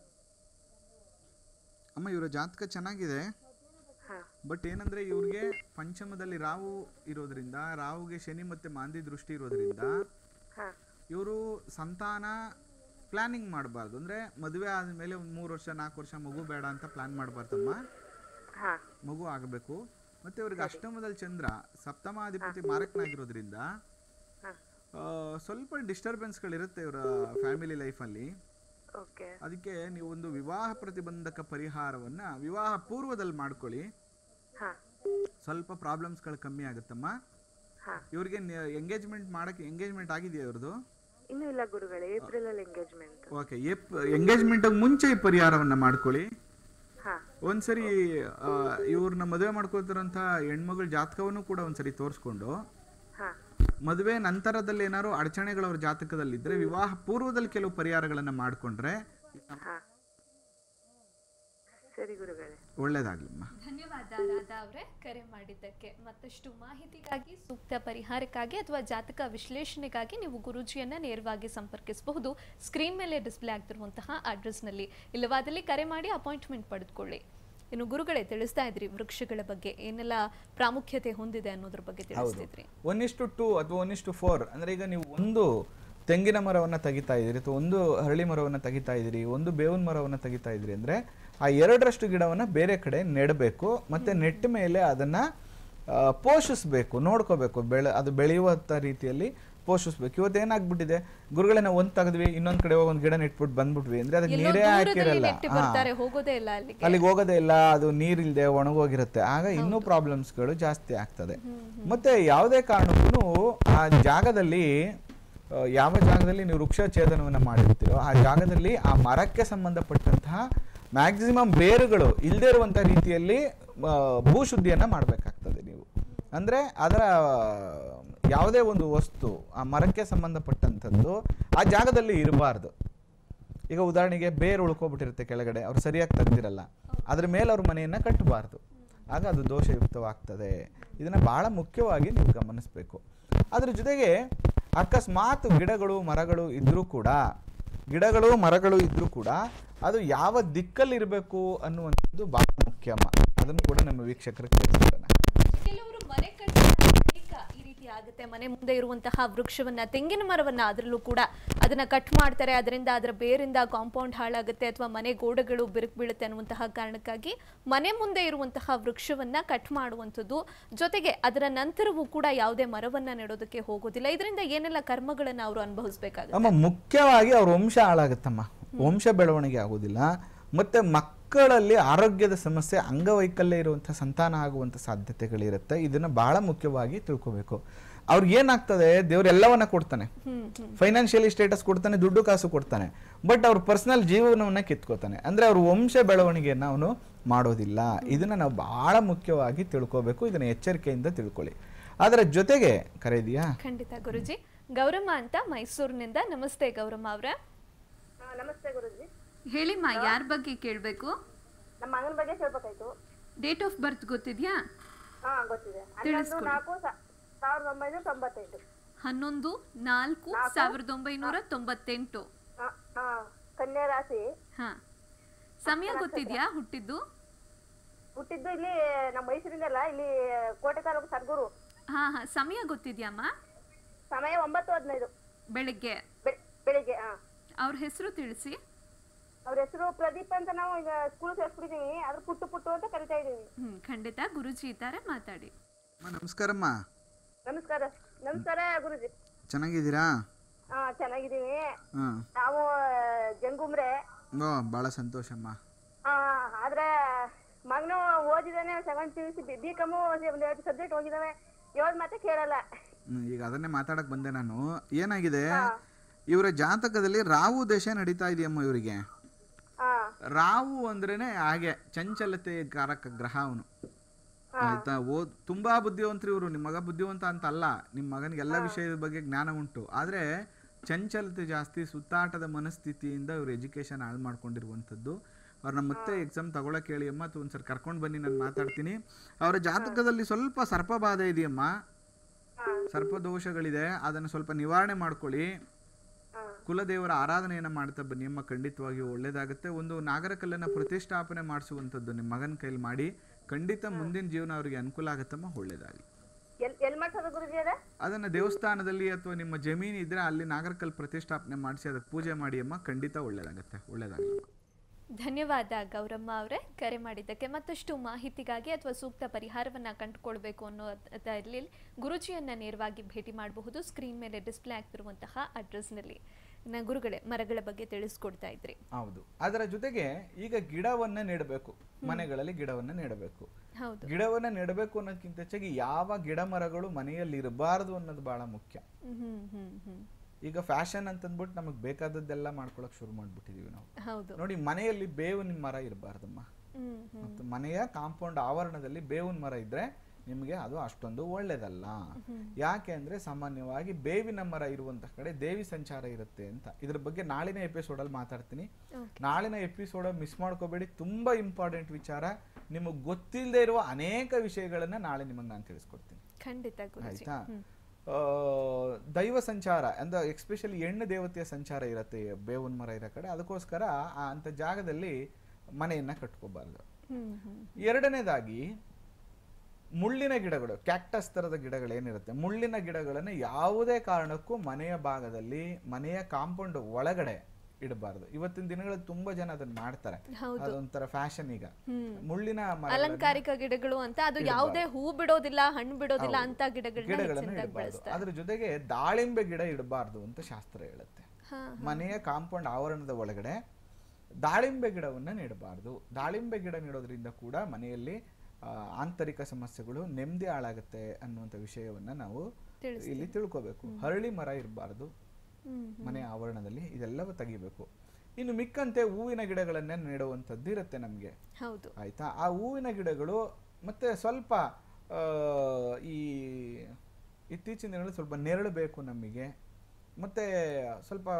ಅಮ್ಮ ಇವರ ಜಾತಕ ಚೆನ್ನಾಗಿದೆ ಹಾ ಬಟ್ ಏನಂದ್ರೆ ಇವ್ರಿಗೆ ಪಂಚಮದಲ್ಲಿ ರಾಹು ಇರೋದ್ರಿಂದ ರಾಹುಗೆ ಶನಿ ಮತ್ತೆ ಮಾಂದಿ ದೃಷ್ಟಿ ಇರೋದ್ರಿಂದ ಹಾ ಇವರು ಸಂತಾನ ಪ್ಲಾನಿಂಗ್ ಮಾಡಬಾರ್ದು ಅಂದ್ರೆ ಮದುವೆ ಆದಮೇಲೆ ಒಂದು ಮೂರು ವರ್ಷ ನಾಲ್ಕು ವರ್ಷ ಮಗು ಬೇಡ ಅಂತ ಪ್ಲಾನ್ ಮಾಡಬಾರ್ದಮ್ಮ ಹಾ ಮಗು ಆಗಬೇಕು ಮತ್ತೆ ಇವ್ರಿಗೆ ಅಷ್ಟಮದಲ್ಲಿ ಚಂದ್ರ ಸಪ್ತಮಾಧಿಪತಿ ಮಾರಕನಾಗಿರೋದ್ರಿಂದ ಹಾ ಆ, ಸ್ವಲ್ಪ ಡಿಸ್ಟರ್ಬೆನ್ಸ್ಗಳಿರುತ್ತೆ ಇವರ ಫ್ಯಾಮಿಲಿ ಲೈಫಲ್ಲಿ ಓಕೆ ಅದಕ್ಕೆ ನೀವು ಒಂದು ವಿವಾಹ ಪ್ರತಿಬಂಧಕ ಪರಿಹಾರವನ್ನ ವಿವಾಹ ಪೂರ್ವದಲ್ಲಿ ಮಾಡ್ಕೊಳ್ಳಿ ಹಾ ಸ್ವಲ್ಪ ಪ್ರಾಬ್ಲಮ್ಸ್ಗಳು ಕಮ್ಮಿ ಆಗುತ್ತಮ್ಮ ಹಾ ಇವ್ರಿಗೆ ಎಂಗೇಜ್ಮೆಂಟ್ ಮಾಡಕ್ಕೆ ಎಂಗೇಜ್ಮೆಂಟ್ ಆಗಿದೆಯಾ ಇವ್ರದ್ದು ಇನ್ನೂ ಇಲ್ಲ ಗುರುಗಳೇ ಏಪ್ರಿಲ್ ಅಲ್ಲಿ ಎಂಗೇಜ್ಮೆಂಟ್ ಓಕೆ ಎಂಗೇಜ್ಮೆಂಟ್ ಮುಂಚೆ ಈ ಪರಿಹಾರವನ್ನ ಮಾಡ್ಕೊಳ್ಳಿ ಹಾ ಒಂದ್ಸರಿ ಆ, ಇವ್ರನ್ನ ಮದುವೆ ಮಾಡ್ಕೊತಿರೋಂಥ ಹೆಣ್ಮಗಳ ಜಾತಕವನ್ನು ಕೂಡ ಒಂದ್ಸರಿ ತೋರಿಸ್ಕೊಂಡು ಹಾ ಮದುವೆ ನಂತರದಲ್ಲಿ ಏನಾದ್ರು ಅಡಚಣೆಗಳು ಅವ್ರ ಜಾತಕದಲ್ಲಿದ್ದರೆ ವಿವಾಹ ಪೂರ್ವದಲ್ಲಿ ಕೆಲವು ಪರಿಹಾರಗಳನ್ನು ಮಾಡಿಕೊಂಡ್ರೆ ಹಾ ಸರಿ ಗುರುಗಳೇ ಒಳ್ಳೇದಾಗ್ಲಮ್ಮ ಧನ್ಯವಾದ ರಾಧಾ ಅವರೇ ಕರೆ ಮಾಡಿದ್ದಕ್ಕೆ ಮತ್ತಷ್ಟು ಮಾಹಿತಿಗಾಗಿ ಸೂಕ್ತ ಪರಿಹಾರಕ್ಕಾಗಿ ಅಥವಾ ಜಾತಕ ವಿಶ್ಲೇಷಣೆಗಾಗಿ ನೀವು ಗುರೂಜಿಯನ್ನ ನೇರವಾಗಿ ಸಂಪರ್ಕಿಸಬಹುದು ಸ್ಕ್ರೀನ್ ಮೇಲೆ ಡಿಸ್ಪ್ಲೇ ಆಗ್ತಿರುವಂತಹ ಅಡ್ರೆಸ್ನಲ್ಲಿ ಇಲ್ಲವಾದಲ್ಲಿ ಕರೆ ಮಾಡಿ ಅಪಾಯಿಂಟ್ಮೆಂಟ್ ಪಡೆದುಕೊಳ್ಳಿ ಇನ್ನು ಗುರುಗಳೇ ತಿಳಿಸ್ತಾ ಇದ್ರಿ ವೃಕ್ಷಗಳ ಬಗ್ಗೆ ಏನೆಲ್ಲ ಪ್ರಾಮುಖ್ಯತೆ ಹೊಂದಿದೆ ಅನ್ನೋದ್ರ ಬಗ್ಗೆ ತಿಳಿಸ್ತಿದ್ರಿ ಒನ್ ಇಷ್ಟು ಟೂ ಅಥವಾ ಒನ್ ಇಷ್ಟು ಫೋರ್ ಅಂದರೆ ಈಗ ನೀವು ಒಂದು ತೆಂಗಿನ ಮರವನ್ನು ತೆಗಿತಾ ಇದ್ದೀರಿ ಅಥವಾ ಒಂದು ಹರಳಿ ಮರವನ್ನು ತೆಗಿತಾ ಇದ್ದೀರಿ ಒಂದು ಬೇವಿನ ಮರವನ್ನು ತೆಗಿತಾ ಇದ್ದೀರಿ ಅಂದರೆ ಆ ಎರಡರಷ್ಟು ಗಿಡವನ್ನು ಬೇರೆ ಕಡೆ ನೆಡಬೇಕು ಮತ್ತು ನೆಟ್ಟ ಮೇಲೆ ಅದನ್ನು ಪೋಷಿಸ್ಬೇಕು ನೋಡ್ಕೋಬೇಕು ಬೆಳೆ ಅದು ಬೆಳೆಯುವಂಥ ರೀತಿಯಲ್ಲಿ ಪೋಷಿಸ್ಬೇಕು ಇವತ್ತು ಏನಾಗ್ಬಿಟ್ಟಿದೆ ಗುರುಗಳೇ ನಾವು ಒಂದು ತೆಗೆದ್ವಿ ಇನ್ನೊಂದು ಕಡೆ ಹೋಗಿ ಒಂದು ಗಿಡ ನೆಟ್ಬಿಟ್ಟು ಬಂದ್ಬಿಟ್ವಿ ಅಂದರೆ ಅದಕ್ಕೆ ಎಲ್ಲೋ ನೀರೇ ದೂರದಲ್ಲಿ ಹಾಕಿರಲ್ಲ ನೆಟ್ಟಿ ಹಾ. ಬರ್ತಾರೆ ಹೋಗೋದೇ ಇಲ್ಲ ಅಲ್ಲಿಗೆ ಅಲ್ಲಿಗೆ ಹೋಗೋದೇ ಇಲ್ಲ ಅದು ನೀರಿಲ್ದೆ ಒಣಗೋಗಿರುತ್ತೆ ಆಗ ಇನ್ನೂ ಪ್ರಾಬ್ಲಮ್ಸ್ಗಳು ಜಾಸ್ತಿ ಆಗ್ತದೆ ಮತ್ತೆ ಯಾವುದೇ ಕಾರಣಕ್ಕೂ ಆ ಜಾಗದಲ್ಲಿ ಆ, ಯಾವ ಜಾಗದಲ್ಲಿ ನೀವು ವೃಕ್ಷ ಛೇದನವನ್ನು ಮಾಡಿರ್ತೀರೋ ಆ ಜಾಗದಲ್ಲಿ ಆ ಮರಕ್ಕೆ ಸಂಬಂಧಪಟ್ಟಂತಹ ಮ್ಯಾಕ್ಸಿಮಮ್ ಬೇರುಗಳು ಇಲ್ಲದೇ ಇರುವಂಥ ರೀತಿಯಲ್ಲಿ ಆ, ಭೂಶುದ್ಧಿಯನ್ನ ಮಾಡಬೇಕಾಗ್ತದೆ ನೀವು ಅಂದರೆ ಅದರ ಯಾವುದೇ ಒಂದು ವಸ್ತು ಆ ಮರಕ್ಕೆ ಸಂಬಂಧಪಟ್ಟಂಥದ್ದು ಆ ಜಾಗದಲ್ಲಿ ಇರಬಾರ್ದು ಈಗ ಉದಾಹರಣೆಗೆ ಬೇರು ಉಳ್ಕೊಬಿಟ್ಟಿರುತ್ತೆ ಕೆಳಗಡೆ ಅವ್ರು ಸರಿಯಾಗಿ ತೆಗ್ದಿರಲ್ಲ ಅದ್ರ ಮೇಲೆ ಅವ್ರ ಮನೆಯನ್ನು ಕಟ್ಟಬಾರ್ದು ಆಗ ಅದು ದೋಷಯುಕ್ತವಾಗ್ತದೆ ಇದನ್ನು ಬಹಳ ಮುಖ್ಯವಾಗಿ ನೀವು ಗಮನಿಸಬೇಕು ಅದ್ರ ಜೊತೆಗೆ ಅಕಸ್ಮಾತ್ ಗಿಡಗಳು ಮರಗಳು ಇದ್ರೂ ಕೂಡ ಗಿಡಗಳು ಮರಗಳು ಇದ್ರೂ ಕೂಡ ಅದು ಯಾವ ದಿಕ್ಕಲ್ಲಿರಬೇಕು ಅನ್ನುವಂಥದ್ದು ಬಹಳ ಮುಖ್ಯಮ್ಮ ಅದನ್ನು ಕೂಡ ನಮ್ಮ ವೀಕ್ಷಕರಿಗೆ ತಿಳಿಸ್ಬಿಡೋಣ ಕೆಲವರು ಮನೆ ಕಟ್ಟಿದ ಬಳಿಕ ಈ ರೀತಿ ಆಗುತ್ತೆ ಮನೆ ಮುಂದೆ ಇರುವಂತಹ ವೃಕ್ಷವನ್ನ ತೆಂಗಿನ ಮರವನ್ನ ಅದರಲ್ಲೂ ಕೂಡ ಅದನ್ನ ಕಟ್ ಮಾಡ್ತಾರೆ ಅದರಿಂದ ಅದರ ಬೇರಿಂದ ಕಾಂಪೌಂಡ್ ಹಾಳಾಗುತ್ತೆ ಅಥವಾ ಮನೆ ಗೋಡೆಗಳು ಬಿರುಕು ಬೀಳುತ್ತೆ ಅನ್ನುವಂತಹ ಕಾರಣಕ್ಕಾಗಿ ಮನೆ ಮುಂದೆ ಇರುವಂತಹ ವೃಕ್ಷವನ್ನ ಕಟ್ ಮಾಡುವಂಥದ್ದು ಜೊತೆಗೆ ಅದರ ನಂತರವೂ ಕೂಡ ಯಾವುದೇ ಮರವನ್ನ ನೆಡೋದಕ್ಕೆ ಹೋಗೋದಿಲ್ಲ ಇದರಿಂದ ಏನೆಲ್ಲ ಕರ್ಮಗಳನ್ನ ಅವರು ಅನುಭವಿಸಬೇಕಾಗುತ್ತೆ ಅಮ್ಮ ಮುಖ್ಯವಾಗಿ ಅವ್ರ ವಂಶ ಹಾಳಾಗುತ್ತಮ್ಮ ವಂಶ ಬೆಳವಣಿಗೆ ಆಗೋದಿಲ್ಲ ಮತ್ತೆ ಮಕ್ಕಳಲ್ಲಿ ಆರೋಗ್ಯದ ಸಮಸ್ಯೆ ಅಂಗವೈಕಲ್ಯ ಇರುವಂಥ ಸಂತಾನ ಆಗುವಂಥ ಸಾಧ್ಯತೆಗಳಿರುತ್ತೆ ಇದನ್ನ ಬಹಳ ಮುಖ್ಯವಾಗಿ ತಿಳ್ಕೊಬೇಕು ಅವ್ರಿಗೆ ಏನಾಗ್ತದೆ ದೇವ್ರು ಎಲ್ಲವನ್ನ ಕೊಡ್ತಾನೆ ಫೈನಾನ್ಷಿಯಲಿ ಸ್ಟೇಟಸ್ ಕೊಡ್ತಾನೆ ದುಡ್ಡು ಕಾಸು ಕೊಡ್ತಾನೆ ಬಟ್ ಅವ್ರ ಪರ್ಸನಲ್ ಜೀವನವನ್ನ ಕಿತ್ಕೋತಾನೆ ಅಂದ್ರೆ ಅವ್ರ ವಂಶ ಬೆಳವಣಿಗೆಯನ್ನ ಅವನು ಮಾಡೋದಿಲ್ಲ ಇದನ್ನ ನಾವು ಬಹಳ ಮುಖ್ಯವಾಗಿ ತಿಳ್ಕೊಬೇಕು ಇದನ್ನ ಎಚ್ಚರಿಕೆಯಿಂದ ತಿಳ್ಕೊಳ್ಳಿ ಅದರ ಜೊತೆಗೆ ಕರೆದಿಯಾ ಖಂಡಿತ ಗುರುಜಿ ಗೌರಮ್ಮ ಅಂತ ಮೈಸೂರಿನಿಂದ ನಮಸ್ತೆ ಗೌರಮ್ಮ ಅವ್ರ ನಮಸ್ತೆ ಗುರುಜಿ ಹೇಳಿಮ್ಮ ಯಾರ ಬಗ್ಗೆ ಕೇಳಬೇಕು ನಮ್ಮ ಮಗನ ಬಗ್ಗೆ ಕೇಳ್ಬೇಕಾಯ್ತು ಡೇಟ್ ಆಫ್ ಬರ್ತ್ ಗೊತ್ತಿದ್ಯಾ ಹಾ ಗೊತ್ತಿದೆ ಹನ್ನೊಂದು ತಿಳಿಸ್ಕೊಡಿ. ನಾಲ್ಕು ಸಾ- ಸಾವಿರದ ಒಂಬೈನೂರ ತೊಂಬತ್ತೈದು ಹನ್ನೊಂದು ನಾಲ್ಕು ಸಾವಿರದ ಒಂಬೈನೂರ ತೊಂಬತ್ತೆಂಟು ಹಾ ಹಾ ಕನ್ಯಾ ರಾಶಿ ಹಾ ಸಮಯ ಗೊತ್ತಿದ್ಯಾ ಹುಟ್ಟಿದ್ದು ಹುಟ್ಟಿದ್ದು ಇಲ್ಲಿ ನಮ್ಮ ಮೈಸೂರಿಂದಲ್ಲ ಇಲ್ಲಿ ಕೋಟೆ ತಾಲೂಕು ಸರ್ಗೂರು ಹಾ ಹಾ ಸಮಯ ಗೊತ್ತಿದ್ಯಾಮ್ಮ ಸಮಯ ಒಂಬತ್ತು ಹದಿನೈದು ಬೆಳಿಗ್ಗೆ ಬೆ- ಬೆಳಿಗ್ಗೆ ಹಾ ಅವ್ರ ಹೆಸರು ತಿಳಿಸಿ ಅವ್ರ ಹೆಸರು ಪ್ರದೀಪ್ ಅಂತ ನಾವು ಈಗ ಸ್ಕೂಲ್ ಸೇರ್ಸ್ಬಿಟ್ಟಿದೀವಿ ಅದ್ರ ಪುಟ್ಟು ಪುಟ್ಟು ಅಂತ ಕರಿತಾ ಇದೀವಿ ಹ್ಮ್ ಖಂಡಿತ ಗುರುಜಿ ಇದ್ದಾರೆ ಮಾತಾಡಿ ಅಮ್ಮ ನಮಸ್ಕಾರಮ್ಮ ನಮಸ್ಕಾರ ನಮಸ್ಕಾರ ಗುರುಜಿ ಚೆನ್ನಾಗಿದ್ದೀರಾ ಹಾ ಚೆನ್ನಾಗಿದೀವಿ ಹಾಂ ನಾವು ಜಂಗುಮ್ರೆ ಓ ಭಾಳ ಸಂತೋಷಮ್ಮ ಆ, ಆದ್ರೆ ಮಗನು ಓದಿದಾನೆ seventh P U C B com ಒಂದು ಎರಡು ಸಬ್ಜೆಕ್ಟ್ ಹೋಗಿದಾವೆ ಇವಾಗ ಮತ್ತೆ ಕೇಳಲ್ಲ ಹ್ಮ್, ಈಗ ಅದನ್ನೇ ಮಾತಾಡಕ್ ಬಂದೆ ನಾನು ಏನಾಗಿದೆ ಇವರ ಜಾತಕದಲ್ಲಿ ರಾಹು ದಶೆ ನಡೀತಾ ಇದೆಯಮ್ಮ ಇವರಿಗೆ ಹಾ ರಾಹು ಅಂದ್ರೇನೆ ಹಾಗೆ ಚಂಚಲತೆ ಕಾರಕ ಗ್ರಹ ಅವನು ಆಯ್ತಾ ಓದ್ ತುಂಬಾ ಬುದ್ಧಿವಂತರು ಇವರು ನಿಮ್ಮ ಮಗ ಬುದ್ಧಿವಂತ ಅಂತ ಅಲ್ಲ ನಿಮ್ಮ ಮಗನಿಗೆ ಎಲ್ಲ ವಿಷಯದ ಬಗ್ಗೆ ಜ್ಞಾನ ಉಂಟು ಆದ್ರೆ ಚಂಚಲತೆ ಜಾಸ್ತಿ ಸುತ್ತಾಟದ ಮನಸ್ಥಿತಿಯಿಂದ ಇವರು ಎಜುಕೇಶನ್ ಹಾಳು ಮಾಡ್ಕೊಂಡಿರುವಂಥದ್ದು ಅವ್ರನ್ನ ಮತ್ತೆ ಎಕ್ಸಾಮ್ ತಗೊಳಕ್ ಹೇಳಿ ಅಮ್ಮ ಅಥವಾ ಒಂದ್ಸರಿ ಕರ್ಕೊಂಡು ಬನ್ನಿ ನಾನು ಮಾತಾಡ್ತೀನಿ ಅವರ ಜಾತಕದಲ್ಲಿ ಸ್ವಲ್ಪ ಸರ್ಪಬಾಧೆ ಇದೆಯಮ್ಮ ಸರ್ಪದೋಷಗಳಿದೆ ಅದನ್ನು ಸ್ವಲ್ಪ ನಿವಾರಣೆ ಮಾಡ್ಕೊಳ್ಳಿ ಕುಲದೇವರ ಆರಾಧನೆಯನ್ನ ಮಾಡ್ತಾ ಬನ್ನಿ ಅಮ್ಮ ಖಂಡಿತವಾಗಿಯೂ ಒಳ್ಳೇದಾಗುತ್ತೆ ಒಂದು ನಾಗರಕಲ್ಲನ್ನ ಪ್ರತಿಷ್ಠಾಪನೆ ಮಾಡಿಸುವಂಥದ್ದು ನಿಮ್ಮ ಮಗನ ಕೈಲಿ ಮಾಡಿ ಖಂಡಿತ ಮುಂದಿನ ಜೀವನ ಅವರಿಗೆ ಅನುಕೂಲ ಆಗುತ್ತಮ್ಮ ಒಳ್ಳೇದಾಗಲಿ ಎಲ್ ಎಲ್ ಮಾಡ್ಸೋದು ಗುರುಜಿ ಅದ ಅದನ್ನ ದೇವಸ್ಥಾನದಲ್ಲಿ ಅಥವಾ ನಿಮ್ಮ ಜಮೀನು ಇದ್ರೆ ಅಲ್ಲಿ ನಾಗರಕಲ್ ಪ್ರತಿಷ್ಠಾಪನೆ ಮಾಡಿಸಿ ಅದಕ್ಕೆ ಪೂಜೆ ಮಾಡಿ ಅಮ್ಮ ಖಂಡಿತ ಒಳ್ಳೇದಾಗುತ್ತೆ ಒಳ್ಳೇದಾಗಲಿ ಧನ್ಯವಾದ ಗೌರಮ್ಮ ಅವರೇ ಕರೆ ಮಾಡಿದ್ದಕ್ಕೆ ಮತ್ತಷ್ಟು ಮಾಹಿತಿಗಾಗಿ ಅಥವಾ ಸೂಕ್ತ ಪರಿಹಾರವನ್ನ ಕಂಡುಕೊಳ್ಬೇಕು ಅನ್ನೋದರಲ್ಲಿ ಗುರುಜಿಯನ್ನ ನೇರವಾಗಿ ಭೇಟಿ ಮಾಡಬಹುದು ಸ್ಕ್ರೀನ್ ಮೇಲೆ ಡಿಸ್ಪ್ಲೇ ಆಗ್ತಿರುವಂತಹ ಅಡ್ರೆಸ್ನಲ್ಲಿ ನ ಗುರುಗಳೇ ಮರಗಳ ಬಗ್ಗೆ ತಿಳಿಸ್ಕೊಡ್ತಾ ಇದ್ರಿ ಹೌದು ಅದರ ಜೊತೆಗೆ ಈಗ ಗಿಡವನ್ನ ನೆಡಬೇಕು ಮನೆಗಳಲ್ಲಿ ಗಿಡವನ್ನ ನೆಡಬೇಕು ಹೌದು ಗಿಡವನ್ನ ನೆಡಬೇಕು ಅನ್ನೋದಕ್ಕಿಂತ ಹೆಚ್ಚಾಗಿ ಯಾವ ಗಿಡ ಮರಗಳು ಮನೆಯಲ್ಲಿ ಇರಬಾರದು ಅನ್ನೋದು ಬಹಳ ಮುಖ್ಯ ಹ್ಮ್ ಹ್ಮ್ ಹ್ಮ್ ಈಗ ಫ್ಯಾಷನ್ ಅಂತಂದ್ಬಿಟ್ಟು ನಮಗೆ ಬೇಕಾದದ್ದೆಲ್ಲ ಮಾಡ್ಕೊಳಕ್ ಶುರು ಮಾಡ್ಬಿಟ್ಟಿದೀವಿ ನಾವು ಹೌದು ನೋಡಿ ಮನೆಯಲ್ಲಿ ಬೇವಿನ ಮರ ಇರಬಾರ್ದಮ್ಮ ಹ್ಮ್ ಹ್ಮ್ ಮತ್ತು ಮನೆಯ ಕಾಂಪೌಂಡ್ ಆವರಣದಲ್ಲಿ ಬೇವಿನ ಮರ ಇದ್ರೆ ನಿಮಗೆ ಅದು ಅಷ್ಟೊಂದು ಒಳ್ಳೇದಲ್ಲ ಯಾಕೆ ಅಂದ್ರೆ ಸಾಮಾನ್ಯವಾಗಿ ಬೇವಿನ ಮರ ಇರುವಂತಹ ಕಡೆ ದೇವಿ ಸಂಚಾರ ಇರುತ್ತೆ ಅಂತ ಇದ್ರ ಬಗ್ಗೆ ನಾಳಿನ ಎಪಿಸೋಡಲ್ಲಿ ಮಾತಾಡ್ತೀನಿ Okay. ನಾಳಿನ ಎಪಿಸೋಡ್ ಮಿಸ್ ಮಾಡ್ಕೋಬೇಡಿ ತುಂಬಾ ಇಂಪಾರ್ಟೆಂಟ್ ವಿಚಾರ ನಿಮಗೆ ಗೊತ್ತಿಲ್ಲದೆ ಇರುವ ಅನೇಕ ವಿಷಯಗಳನ್ನ ನಾಳೆ ನಿಮಗೆ ನಾನು ತಿಳಿಸ್ಕೊಡ್ತೀನಿ ಖಂಡಿತ ಗುರುಜಿ ಆಯ್ತಾ ಆ, ದೈವ ಸಂಚಾರ ಅಂದ್ರೆ ಎಕ್ಸ್ಪೆಷಲಿ ಹೆಣ್ಣು ದೇವತೆಯ ಸಂಚಾರ ಇರುತ್ತೆ ಬೇವಿನ ಮರ ಇರೋ ಕಡೆ ಅದಕ್ಕೋಸ್ಕರ ಆ ಅಂತ ಜಾಗದಲ್ಲಿ ಮನೆಯನ್ನ ಕಟ್ಕೋಬಾರ್ದು ಹ್ಮ್ ಹ್ಮ್ ಎರಡನೇದಾಗಿ ಮುಳ್ಳಿನ ಗಿಡಗಳು ಕ್ಯಾಕ್ಟಸ್ ತರದ ಗಿಡಗಳು ಏನಿರುತ್ತೆ ಮುಳ್ಳಿನ ಗಿಡಗಳನ್ನು ಯಾವುದೇ ಕಾರಣಕ್ಕೂ ಮನೆಯ ಭಾಗದಲ್ಲಿ ಮನೆಯ ಕಾಂಪೌಂಡ್ ಒಳಗಡೆ ಇಡಬಾರ್ದು ಇವತ್ತಿನ ದಿನಗಳಲ್ಲಿ ತುಂಬಾ ಜನ ಅದನ್ನ ಮಾಡ್ತಾರೆ ಹೌದು. ಅದೊಂಥರ ಫ್ಯಾಷನ್ ಈಗ ಹ್ಮ್. ಮುಳ್ಳಿನ ಮರಗಳನ್ನ- ಅಲಂಕಾರಿಕ ಗಿಡಗಳು ಅಂತ ಅದು ಯಾವುದೇ ಹೂ ಬಿಡೋದಿಲ್ಲ ಹಣ್ಣು ಬಿಡೋದಿಲ್ಲ ಅಂತ ಗಿಡಗಳನ್ನ ಗಿಡಗಳನ್ನು ಹೆಚ್ಚಿನದಾಗಿ ಇಡಬಾರ್ದು ಬೆಳೆಸ್ತಾರೆ ಅದ್ರ ಜೊತೆಗೆ ದಾಳಿಂಬೆ ಗಿಡ ಇಡಬಾರ್ದು ಅಂತ ಶಾಸ್ತ್ರ ಹೇಳುತ್ತೆ ಹಾ ಮನೆಯ ಕಾಂಪೌಂಡ್ ಆವರಣದ ಒಳಗಡೆ ದಾಳಿಂಬೆ ಗಿಡವನ್ನ ನೆಡಬಾರ್ದು ದಾಳಿಂಬೆ ಗಿಡ ನೆಡೋದ್ರಿಂದ ಕೂಡ ಮನೆಯಲ್ಲಿ ಆ, ಆಂತರಿಕ ಸಮಸ್ಯೆಗಳು ನೆಮ್ಮದಿ ಹಾಳಾಗುತ್ತೆ ಅನ್ನುವಂಥ ವಿಷಯವನ್ನ ನಾವು ತಿಳಿಸ್ತೀವಿ. ಇಲ್ಲಿ ತಿಳ್ಕೋಬೇಕು ಹರಳಿ ಮರ ಇರಬಾರ್ದು ಹ್ಮ್ ಮನೆ ಆವರಣದಲ್ಲಿ ಇದೆಲ್ಲವೂ ತೆಗಿಬೇಕು ಇನ್ನು ಮಿಕ್ಕಂತೆ ಹೂವಿನ ಗಿಡಗಳನ್ನೇ ನೆಡುವಂಥದ್ದು ಇರುತ್ತೆ ನಮಗೆ ಹೌದು ಆಯ್ತಾ ಆ ಹೂವಿನ ಗಿಡಗಳು ಮತ್ತೆ ಸ್ವಲ್ಪ ಆ, ಈ ಇತ್ತೀಚಿನ ದಿನಗಳಲ್ಲಿ ಸ್ವಲ್ಪ ನೆರಳು ಬೇಕು ನಮಗೆ ಮತ್ತೆ ಸ್ವಲ್ಪ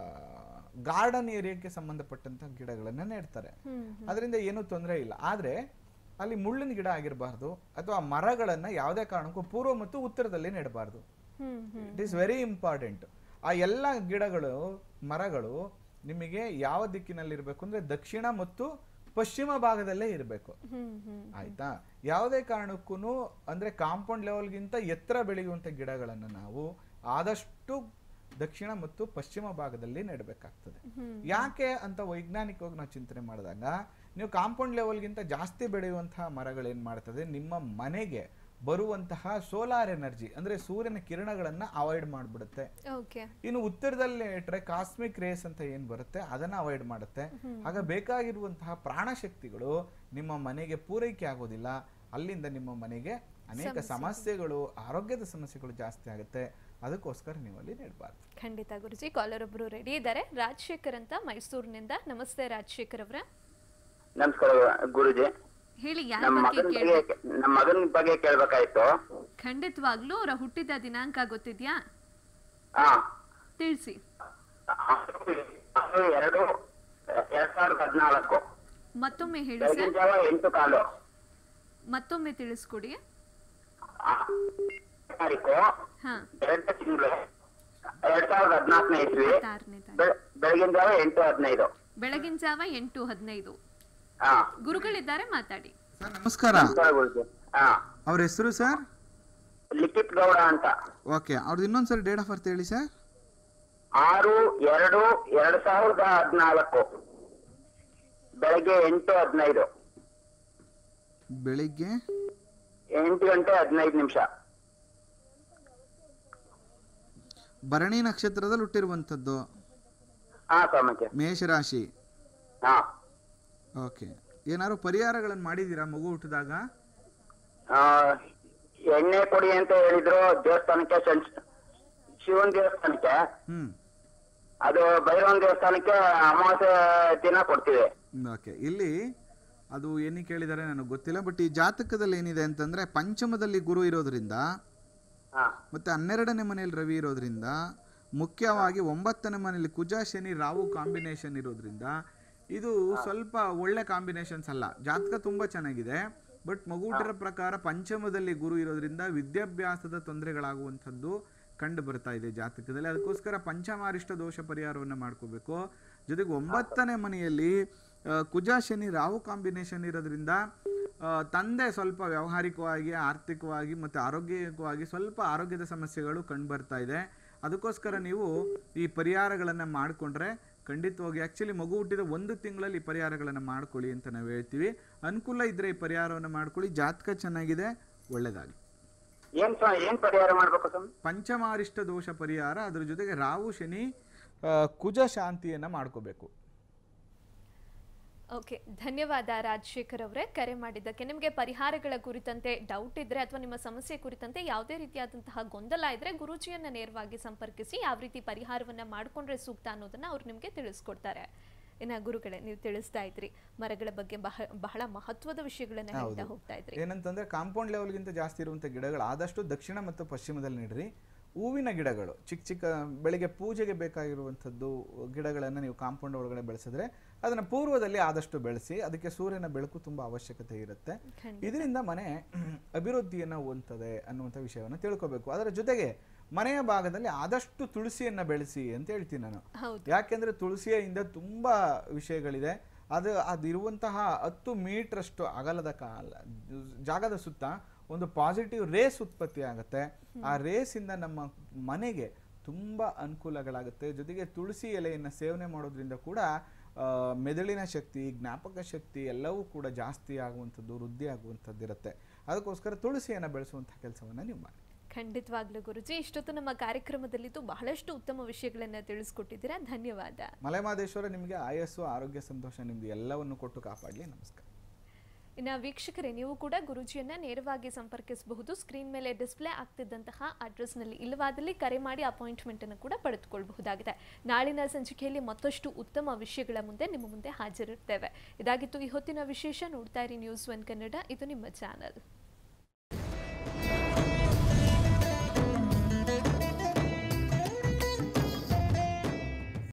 ಗಾರ್ಡನ್ ಏರಿಯಾಕ್ಕೆ ಸಂಬಂಧಪಟ್ಟಂತ ಗಿಡಗಳನ್ನ ನೆಡ್ತಾರೆ ಹ್ಮ್ ಅದರಿಂದ ಏನೂ ತೊಂದರೆ ಇಲ್ಲ ಆದ್ರೆ ಅಲ್ಲಿ ಮುಳ್ಳಿನ ಗಿಡ ಆಗಿರಬಾರ್ದು ಅಥವಾ ಮರಗಳನ್ನ ಯಾವುದೇ ಕಾರಣಕ್ಕೂ ಪೂರ್ವ ಮತ್ತು ಉತ್ತರದಲ್ಲಿ ನೆಡಬಾರ್ದು hmm hmm it is very important ಆ ಎಲ್ಲ ಗಿಡಗಳು ಮರಗಳು ನಿಮಗೆ ಯಾವ ದಿಕ್ಕಿನಲ್ಲಿ ಇರಬೇಕು ಅಂದ್ರೆ ದಕ್ಷಿಣ ಮತ್ತು ಪಶ್ಚಿಮ ಭಾಗದಲ್ಲೇ ಇರಬೇಕು ಹ್ಮ್ ಹ್ಮ್ ಆಯ್ತಾ ಯಾವುದೇ ಕಾರಣಕ್ಕೂ ಅಂದ್ರೆ ಕಾಂಪೌಂಡ್ ಲೆವೆಲ್ಗಿಂತ ಎತ್ತರ ಬೆಳೆಯುವಂತ ಗಿಡಗಳನ್ನು ನಾವು ಆದಷ್ಟು ದಕ್ಷಿಣ ಮತ್ತು ಪಶ್ಚಿಮ ಭಾಗದಲ್ಲಿ ನೆಡಬೇಕಾಗ್ತದೆ ಯಾಕೆ ಅಂತ ವೈಜ್ಞಾನಿಕವಾಗಿ ನಾವು ಚಿಂತನೆ ಮಾಡಿದಾಗ ನೀವು ಕಾಂಪೌಂಡ್ ಲೆವೆಲ್ಗಿಂತ ಜಾಸ್ತಿ ಬೆಳೆಯುವಂತಹ ಮರಗಳೇನ್ ಮಾಡ್ತದೆ ನಿಮ್ಮ ಮನೆಗೆ ಬರುವಂತಹ ಸೋಲಾರ್ ಎನರ್ಜಿ ಅಂದ್ರೆ ಸೂರ್ಯನ ಕಿರಣಗಳನ್ನ ಅವಾಯ್ಡ್ ಮಾಡ್ಬಿಡುತ್ತೆ ಓಕೆ ಇನ್ನು ಉತ್ತರದಲ್ಲಿ ಇಟ್ಟರೆ ಕಾಸ್ಮಿಕ್ ರೇಸ್ ಅಂತ ಏನ್ ಬರುತ್ತೆ ಅದನ್ನ ಅವಾಯ್ಡ್ ಮಾಡುತ್ತೆ ಆಗ ಬೇಕಾಗಿರುವಂತಹ ಪ್ರಾಣಶಕ್ತಿಗಳು ನಿಮ್ಮ ಮನೆಗೆ ಪೂರೈಕೆ ಆಗೋದಿಲ್ಲ ಅಲ್ಲಿಂದ ನಿಮ್ಮ ಮನೆಗೆ ಅನೇಕ ಸಮಸ್ಯೆಗಳು ಆರೋಗ್ಯದ ಸಮಸ್ಯೆಗಳು ಜಾಸ್ತಿ ಆಗುತ್ತೆ ಅದಕ್ಕೋಸ್ಕರ ನೀವು ಅಲ್ಲಿ ನೆಡಬಾರ್ದು ಖಂಡಿತ ಗುರುಜಿ ಕಾಲರ್ ಒಬ್ರು ರೆಡಿ ಇದ್ದಾರೆ ರಾಜಶೇಖರ್ ಅಂತ ಮೈಸೂರಿನಿಂದ ನಮಸ್ತೆ ರಾಜಶೇಖರ್ ಅವರ ನಮಸ್ಕಾರ ಗುರುಜಿ ಹೇಳಿ ಯಾರ ನಮ್ಮ ಬಗ್ಗೆ ಮಗನ ಕೇಳಿ ಬಗ್ಗೆ ನಮ್ಮ ಮಗನ ಬಗ್ಗೆ ಕೇಳ್ಬೇಕಾಯ್ತು ಖಂಡಿತವಾಗ್ಲೂ ಅವರ ಹುಟ್ಟಿದ ದಿನಾಂಕ ಗೊತ್ತಿದ್ಯಾ ಹಾ ತಿಳಿಸಿ ಅದು ಎರಡು ಎರಡ್ ಸಾವಿರದ ಹದಿನಾಲ್ಕು ಮತ್ತೊಮ್ಮೆ ಹೇಳಿ ಬೆಳಗಿನ ಸರ್ ಜಾವ ಎಂಟು ಕಾಲು ಮತ್ತೊಮ್ಮೆ ತಿಳಿಸ್ಕೊಡಿ ಆ, ತಾರೀಕು ಹಾ ಎರಡನೇ ತಿಂಗಳು ಎರಡ್ ಸಾವಿರದ ಹದಿನಾಲ್ಕನೇ ಇಸ್ವಿ ಇಪ್ಪತ್ತಾರನೇ ತಾರೀಕು ಬೆಳ- ಬೆಳಗಿನ ಜಾವ ಎಂಟು ಹದಿನೈದು ಬೆಳಗಿನ ಜಾವ ಎಂಟು ಹದಿನೈದು ಹಾ ಗುರುಗಳಿದ್ದಾರೆ ಮಾತಾಡಿ ಸರ್ ನಮಸ್ಕಾರ ನಮಸ್ಕಾರ ಗುರುಜಿ ಹಾ ಅವ್ರ ಹೆಸರು ಸರ್ ಲಿಖಿತ್ ಗೌಡ ಅಂತ ಓಕೆ ಅವ್ರದ್ದು ಇನ್ನೊಂದು ಸರಿ ಡೇಟ್ ಆಫ್ ಬರ್ತ್ ಹೇಳಿ ಸರ್ ಆರು ಎರಡು ಎರಡ್ ಸಾವಿರದ ಹದಿನಾಲ್ಕು ಬೆಳಗ್ಗೆ ಎಂಟು ಹದಿನೈದು ಬೆಳಿಗ್ಗೆ ಎಂಟು ಗಂಟೆ ಹದಿನೈದು ನಿಮಿಷ ಭರಣಿ ನಕ್ಷತ್ರದಲ್ಲಿ ಹುಟ್ಟಿರುವಂಥದ್ದು ಹಾ ಸ್ವಾಮೀಜಿ ಮೇಷರಾಶಿ ಹಾ ಓಕೆ ಏನಾದ್ರು ಪರಿಹಾರಗಳನ್ನು ಮಾಡಿದ್ದೀರಾ ಮಗು ಹುಟ್ಟಿದಾಗ ಆ, ಎಣ್ಣೆ ಕೊಡಿ ಅಂತ ಹೇಳಿದ್ರು ದೇವಸ್ಥಾನಕ್ಕೆ ಸಂಚ್ ಶಿವನ್ ದೇವಸ್ಥಾನಕ್ಕೆ ಹ್ಮ್ ಅದು ಭೈರವನ್ ದೇವಸ್ಥಾನಕ್ಕೆ ಅಮಾವಾಸ್ಯೆ ದಿನ ಕೊಡ್ತೀವಿ ಓಕೆ ಇಲ್ಲಿ ಅದು ಏನಕ್ಕೆ ಕೇಳಿದ್ದಾರೆ ನನಗೆ ಗೊತ್ತಿಲ್ಲ ಬಟ್ ಈ ಜಾತಕದಲ್ಲಿ ಏನಿದೆ ಅಂತಂದ್ರೆ ಪಂಚಮದಲ್ಲಿ ಗುರು ಇರೋದ್ರಿಂದ ಹಾ ಮತ್ತೆ ಹನ್ನೆರಡನೇ ಮನೆಯಲ್ಲಿ ರವಿ ಇರೋದ್ರಿಂದ ಮುಖ್ಯವಾಗಿ ಒಂಬತ್ತನೇ ಮನೆಯಲ್ಲಿ ಕುಜ ಶನಿ ರಾಹು ಕಾಂಬಿನೇಷನ್ ಇರೋದ್ರಿಂದ ಇದು ಸ್ವಲ್ಪ ಒಳ್ಳೆ ಕಾಂಬಿನೇಷನ್ಸ್ ಅಲ್ಲ ಜಾತಕ ತುಂಬಾ ಚೆನ್ನಾಗಿದೆ ಬಟ್ ಮಗು ಹುಟ್ಟಿರೋ ಪ್ರಕಾರ ಪಂಚಮದಲ್ಲಿ ಗುರು ಇರೋದ್ರಿಂದ ವಿದ್ಯಾಭ್ಯಾಸದ ತೊಂದರೆಗಳಾಗುವಂಥದ್ದು ಕಂಡು ಬರ್ತಾ ಇದೆ ಜಾತಕದಲ್ಲಿ ಅದಕ್ಕೋಸ್ಕರ ಪಂಚಮಾರಿಷ್ಟ ದೋಷ ಪರಿಹಾರವನ್ನು ಮಾಡ್ಕೋಬೇಕು ಜೊತೆಗೆ ಒಂಬತ್ತನೇ ಮನೆಯಲ್ಲಿ ಆ, ಕುಜ ಶನಿ ರಾಹು ಕಾಂಬಿನೇಷನ್ ಇರೋದ್ರಿಂದ ಆ, ತಂದೆ ಸ್ವಲ್ಪ ವ್ಯಾವಹಾರಿಕವಾಗಿ ಆರ್ಥಿಕವಾಗಿ ಮತ್ತು ಆರೋಗ್ಯವಾಗಿ ಸ್ವಲ್ಪ ಆರೋಗ್ಯದ ಸಮಸ್ಯೆಗಳು ಕಂಡು ಬರ್ತಾ ಇದೆ ಅದಕ್ಕೋಸ್ಕರ ನೀವು ಈ ಪರಿಹಾರಗಳನ್ನು ಮಾಡಿಕೊಂಡ್ರೆ ಖಂಡಿತವಾಗಿ ಆ್ಯಕ್ಚುಲಿ ಮಗು ಹುಟ್ಟಿದ ಒಂದು ತಿಂಗಳಲ್ಲಿ ಈ ಪರಿಹಾರಗಳನ್ನು ಮಾಡ್ಕೊಳ್ಳಿ ಅಂತ ನಾವು ಹೇಳ್ತೀವಿ ಅನುಕೂಲ ಇದ್ದರೆ ಈ ಪರಿಹಾರವನ್ನು ಮಾಡ್ಕೊಳ್ಳಿ ಜಾತಕ ಚೆನ್ನಾಗಿದೆ ಒಳ್ಳೆಯದಾಗಿ ಏನ್ ಸ್ವಾ- ಏನ್ ಪರಿಹಾರ ಮಾಡ್ಬೇಕು ಸ್ವಾಮಿ ಪಂಚಮಾರಿಷ್ಟ ದೋಷ ಪರಿಹಾರ ಅದ್ರ ಜೊತೆಗೆ ರಾಹು ಶನಿ ಆ, ಕುಜ ಶಾಂತಿಯನ್ನು ಮಾಡ್ಕೋಬೇಕು ಓಕೆ ಧನ್ಯವಾದ ರಾಜಶೇಖರ್ ಅವರೇ ಕರೆ ಮಾಡಿದ್ದಕ್ಕೆ ನಿಮಗೆ ಪರಿಹಾರಗಳ ಕುರಿತಂತೆ ಡೌಟ್ ಇದ್ರೆ ಅಥವಾ ನಿಮ್ಮ ಸಮಸ್ಯೆ ಕುರಿತಂತೆ ಯಾವುದೇ ರೀತಿಯಾದಂತಹ ಗೊಂದಲ ಇದ್ರೆ ಗುರೂಜಿಯನ್ನ ನೇರವಾಗಿ ಸಂಪರ್ಕಿಸಿ ಯಾವ ರೀತಿ ಪರಿಹಾರವನ್ನ ಮಾಡಿಕೊಂಡ್ರೆ ಸೂಕ್ತ ಅನ್ನೋದನ್ನ ಅವ್ರು ನಿಮಗೆ ತಿಳಿಸ್ಕೊಡ್ತಾರೆ ಇನ್ನ ಗುರುಗಳೇ ನೀವು ತಿಳಿಸ್ತಾ ಇದ್ರಿ ಮರಗಳ ಬಗ್ಗೆ ಬಹ ಬಹಳ ಮಹತ್ವದ ವಿಷಯಗಳನ್ನ ಹೇಳ್ತಾ ಹೋಗ್ತಾ ಇದ್ರಿ ಏನಂತಂದ್ರೆ ಕಾಂಪೌಂಡ್ ಲೆವೆಲ್ಗಿಂತ ಜಾಸ್ತಿ ಇರುವಂಥ ಗಿಡಗಳು ಆದಷ್ಟು ದಕ್ಷಿಣ ಮತ್ತು ಪಶ್ಚಿಮದಲ್ಲಿ ನೆಡ್ರಿ ಹೂವಿನ ಗಿಡಗಳು ಚಿಕ್ಕ ಚಿಕ್ಕ ಬೆಳಿಗ್ಗೆ ಪೂಜೆಗೆ ಬೇಕಾಗಿರುವಂಥದ್ದು ಗಿಡಗಳನ್ನು ನೀವು ಕಾಂಪೌಂಡ್ ಒಳಗಡೆ ಬೆಳೆಸಿದ್ರೆ ಅದನ್ನು ಪೂರ್ವದಲ್ಲಿ ಆದಷ್ಟು ಬೆಳೆಸಿ ಅದಕ್ಕೆ ಸೂರ್ಯನ ಬೆಳಕು ತುಂಬ ಅವಶ್ಯಕತೆ ಇರುತ್ತೆ ಇದರಿಂದ ಮನೆ ಅಭಿವೃದ್ಧಿಯನ್ನು ಹೊಂದ್ತದೆ ಅನ್ನುವಂಥ ವಿಷಯವನ್ನು ತಿಳ್ಕೊಬೇಕು ಅದರ ಜೊತೆಗೆ ಮನೆಯ ಭಾಗದಲ್ಲಿ ಆದಷ್ಟು ತುಳಸಿಯನ್ನ ಬೆಳೆಸಿ ಅಂತ ಹೇಳ್ತೀನಿ ನಾನು ಹೌದು. ಯಾಕೆಂದ್ರೆ ತುಳಸಿಯಿಂದ ತುಂಬಾ ವಿಷಯಗಳಿದೆ ಅದು ಅದಿರುವಂತಹ ಹತ್ತು ಮೀಟ್ರಷ್ಟು ಅಗಲದ ಕಾಲ ಜಾಗದ ಸುತ್ತ ಒಂದು ಪಾಸಿಟಿವ್ ರೇಸ್ ಉತ್ಪತ್ತಿ ಆಗುತ್ತೆ ಆ ರೇಸಿಂದ ನಮ್ಮ ಮನೆಗೆ ತುಂಬಾ ಅನುಕೂಲಗಳಾಗುತ್ತೆ ಜೊತೆಗೆ ತುಳಸಿ ಎಲೆಯನ್ನು ಸೇವನೆ ಮಾಡೋದ್ರಿಂದ ಕೂಡ ಆ, ಮೆದುಳಿನ ಶಕ್ತಿ ಜ್ಞಾಪಕ ಶಕ್ತಿ ಎಲ್ಲವೂ ಕೂಡ ಜಾಸ್ತಿ ಆಗುವಂಥದ್ದು ವೃದ್ಧಿ ಆಗುವಂಥದ್ದು ಇರುತ್ತೆ ಅದಕ್ಕೋಸ್ಕರ ತುಳಸಿಯನ್ನು ಬೆಳೆಸುವಂಥ ಕೆಲಸವನ್ನು ನೀವು ಮಾಡಿ ಖಂಡಿತವಾಗ್ಲೂ ಗುರುಜಿ ಇಷ್ಟೊತ್ತು ನಮ್ಮ ಕಾರ್ಯಕ್ರಮದಲ್ಲಿದ್ದು ಬಹಳಷ್ಟು ಉತ್ತಮ ವಿಷಯಗಳನ್ನ ತಿಳಿಸ್ಕೊಟ್ಟಿದ್ದೀರಾ ಧನ್ಯವಾದ ಮಲೆಮಹದೇಶ್ವರ ನಿಮಗೆ ಆಯಸ್ಸು ಆರೋಗ್ಯ ಸಂತೋಷ ನಿಮ್ದು ಎಲ್ಲವನ್ನು ಕೊಟ್ಟು ಕಾಪಾಡಲಿ ನಮಸ್ಕಾರ ಇನ್ನ ವೀಕ್ಷಕರೇ ನೀವು ಕೂಡ ಗುರುಜಿಯನ್ನ ನೇರವಾಗಿ ಸಂಪರ್ಕಿಸಬಹುದು ಸ್ಕ್ರೀನ್ ಮೇಲೆ ಡಿಸ್ಪ್ಲೇ ಆಗ್ತಿದ್ದಂತಹ ಅಡ್ರೆಸ್ನಲ್ಲಿ ಇಲ್ಲವಾದಲ್ಲಿ ಕರೆ ಮಾಡಿ ಅಪಾಯಿಂಟ್ಮೆಂಟ್ ಅನ್ನು ಕೂಡ ಪಡೆದುಕೊಳ್ಳಬಹುದಾಗಿದೆ ನಾಳಿನ ಸಂಚಿಕೆಯಲ್ಲಿ ಮತ್ತಷ್ಟು ಉತ್ತಮ ವಿಷಯಗಳ ಮುಂದೆ ನಿಮ್ಮ ಮುಂದೆ ಹಾಜರಿರ್ತೇವೆ ಇದಾಗಿತ್ತು ಈ ಹೊತ್ತಿನ ವಿಶೇಷ ನೋಡ್ತಾ ಇರಿ ನ್ಯೂಸ್ ಒನ್ ಕನ್ನಡ ಇದು ನಿಮ್ಮ ಚಾನಲ್